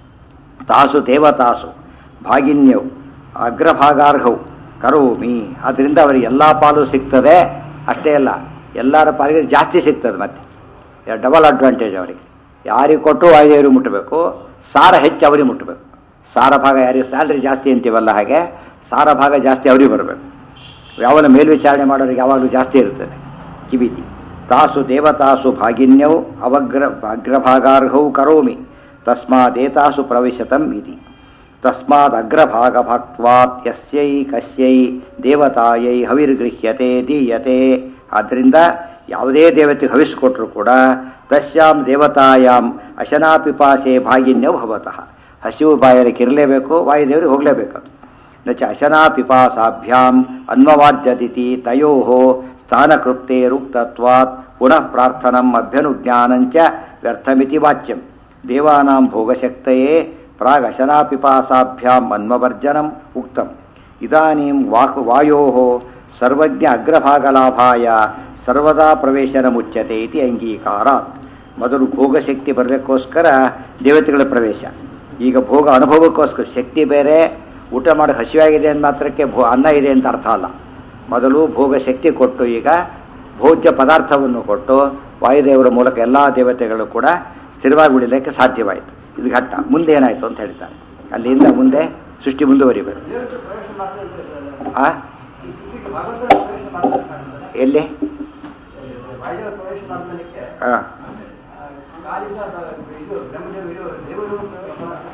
ತಾಸು ದೇವತಾಸು ಭಾಗಿನ್ಯವು ಅಗ್ರಭಾಗಾರ್ಹವು ಕರೋಮಿ ಅದರಿಂದ ಅವರಿಗೆ ಎಲ್ಲ ಪಾಲು ಸಿಗ್ತದೆ ಅಷ್ಟೇ ಅಲ್ಲ ಎಲ್ಲರ ಪಾಲಿಗೆ ಜಾಸ್ತಿ ಸಿಗ್ತದೆ ಮತ್ತೆ ಡಬಲ್ ಅಡ್ವಾಂಟೇಜ್ ಅವರಿಗೆ ಯಾರಿಗೆ ಕೊಟ್ಟು ವಾಯುದೇವರಿಗೆ ಮುಟ್ಟಬೇಕು ಸಾರ ಹೆಚ್ಚು ಅವರಿಗೆ ಮುಟ್ಟಬೇಕು ಸಾರ ಭಾಗ ಯಾರಿಗೆ ಸ್ಯಾಲ್ರಿ ಜಾಸ್ತಿ ಅಂತೀವಲ್ಲ ಹಾಗೆ ಸಾರ ಭಾಗ ಜಾಸ್ತಿ ಅವರಿಗೆ ಬರಬೇಕು ಯಾವನ ಮೇಲ್ವಿಚಾರಣೆ ಮಾಡೋರಿಗೆ ಯಾವಾಗಲೂ ಜಾಸ್ತಿ ಇರ್ತದೆ ಕಿವಿತಿ ತಾಸು ದೇವತಾಸು ಭಾಗಿನ್ಯವು ಅವಗ್ರ ಅಗ್ರಭಾಗಾರ್ಹವು ಕರೋಮಿ ತಸ್ಮಾದೇತಾಸು ಪ್ರವಿಶತಂ ಇತಿ ತಸ್ಮಾದ್ ಅಗ್ರಭಾಗಭಾಕ್ವಾತ್ ಯಸ್ಯೈ ಕಸ್ಯೈ ದೇವತಾಯೈ ಹವಿರ್ಗೃಹ್ಯತೆ ದೀಯತೆ ಆದ್ದರಿಂದ ಯಾವುದೇ ದೇವತೆ ಹವಿಸ್ಕೊಟ್ರು ಕೂಡ ತಸ್ಯಾಂ ದೇವತಾಯಾಂ ಅಶನಾಪಿಪಾಸೆ ಭಾಗಿನ್ಯೋ ಭವತಃ ಹಸಿವು ಬಾಯಲಿಕ್ಕೆ ಇರಲೇಬೇಕು ವಾಯುದೇವರಿಗೆ ಹೋಗಲೇಬೇಕು ಅದು ನಚ ಅಶನಾಪಿಪಾಸಾಭ್ಯಾಂ ಅನ್ವವಾದ್ಯದಿತಿ ತಯೋ ಸ್ಥಾನಕೃಪ್ತೇರುಕ್ತತ್ವಾತ್ ಪುನಃ ಪ್ರಾರ್ಥನಂ ಅಭ್ಯನುಜ್ಞಾನಂಚ ವ್ಯರ್ಥಮಿತಿ ವಾಚ್ಯಂ ದೇವಾನಾಂ ಭೋಗಶಕ್ತಯೇ ಪ್ರಾಗ್ ಅಶನಾಪಿಪಾಸಾಭ್ಯಾಂ ಅನ್ವವರ್ಜನಂ ಉಕ್ತಂ ಇದಾನೀಂ ವಾಕ್ ವಾಯೋ ಸರ್ವಜ್ಞ ಅಗ್ರಭಾಗಲಾಭಾಯ ಸರ್ವದಾ ಪ್ರವೇಶನ ಮುಚ್ಚತೆ ಇತಿ ಅಂಗೀಕಾರಾತ್ ಮೊದಲು ಭೋಗಶಕ್ತಿ ಬರಲಿಕ್ಕೋಸ್ಕರ ದೇವತೆಗಳ ಪ್ರವೇಶ ಈಗ ಭೋಗ ಅನುಭವಕ್ಕೋಸ್ಕರ ಶಕ್ತಿ ಬೇರೆ ಊಟ ಮಾಡಿ ಹಸಿವಾಗಿದೆ ಅಂದ ಮಾತ್ರಕ್ಕೆ ಭೋ ಅನ್ನ ಇದೆ ಅಂತ ಅರ್ಥ ಅಲ್ಲ ಮೊದಲು ಭೋಗ ಶಕ್ತಿ ಕೊಟ್ಟು ಈಗ ಭೋಜ್ಯ ಪದಾರ್ಥವನ್ನು ಕೊಟ್ಟು ವಾಯುದೇವರ ಮೂಲಕ ಎಲ್ಲ ದೇವತೆಗಳು ಕೂಡ ಸ್ಥಿರವಾಗಿ ಉಳಿಲಿಕ್ಕೆ ಸಾಧ್ಯವಾಯಿತು ಇದು ಘಟ್ಟ ಮುಂದೆ ಏನಾಯಿತು ಅಂತ ಹೇಳ್ತಾರೆ ಅಲ್ಲಿಂದ ಮುಂದೆ ಸೃಷ್ಟಿ ಮುಂದುವರಿಬೇಕು ದೇವರಿಗೆ ಪ್ರವೇಶ ಮಾಡ್ತಾ ಇದ್ದಾರೆ ಆ ಈಗ ಭಗವಂತನ ಪ್ರವೇಶ ಮಾಡ್ತಾ ಕಾಣ್ತದೆ ಎಲ್ಲಿ ವಾಯುದೇವ ಪ್ರವೇಶ ಮಾಡ್ಲಿಕ್ಕೆ ಆ, ಕಾಲಿಂದ ಇದು ಬ್ರಹ್ಮದೇವ ಇದು ದೇವರು ಪ್ರವೇಶ ಮಾಡ್ತಾರೆ.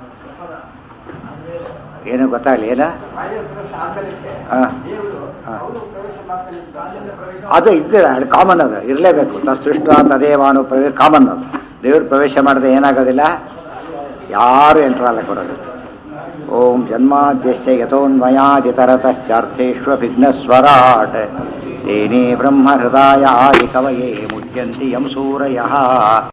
ಏನೋ ಗೊತ್ತಾಗಲಿ ಏನ ವಾಯುದೇವ ಪ್ರವೇಶ ಆದ್ಮೇಲೆ ಆ. ದೇವರು ಆ. ಅವರು ಪ್ರವೇಶ ಮಾಡ್ತಾರೆ ಕಾಲಿಂದ ಪ್ರವೇಶ ಅದು ಇದೆ ಕಾಮನ್ ಅದು ಇರಲೇಬೇಕು ತತ್ಸೃಷ್ಟ ತದೇವಾನು ಪ್ರವೇಶ ಕಾಮನ್ ಅದು ದೇವರು ಪ್ರವೇಶ ಮಾಡದೆ ಏನಾಗೋದಿಲ್ಲ ಯಾರು ಎಂಟ್ರಲ್ಲ ಕೊಡೋದು ಓಂ ಜನ್ಮಾದ್ಯಸ್ಯ ಯಥೋನ್ಮಯಾದಿತರತಶ್ಚಾರ್ಥೇಷ್ವಭಿಘ್ನಸ್ವರಾಟ್ ತೇನೇ ಬ್ರಹ್ಮ ಹೃದಯ ಆದಿ ಕವಯೇ ಮುಚ್ಯಂತಿ ಯಂ ಸೂರಯಃ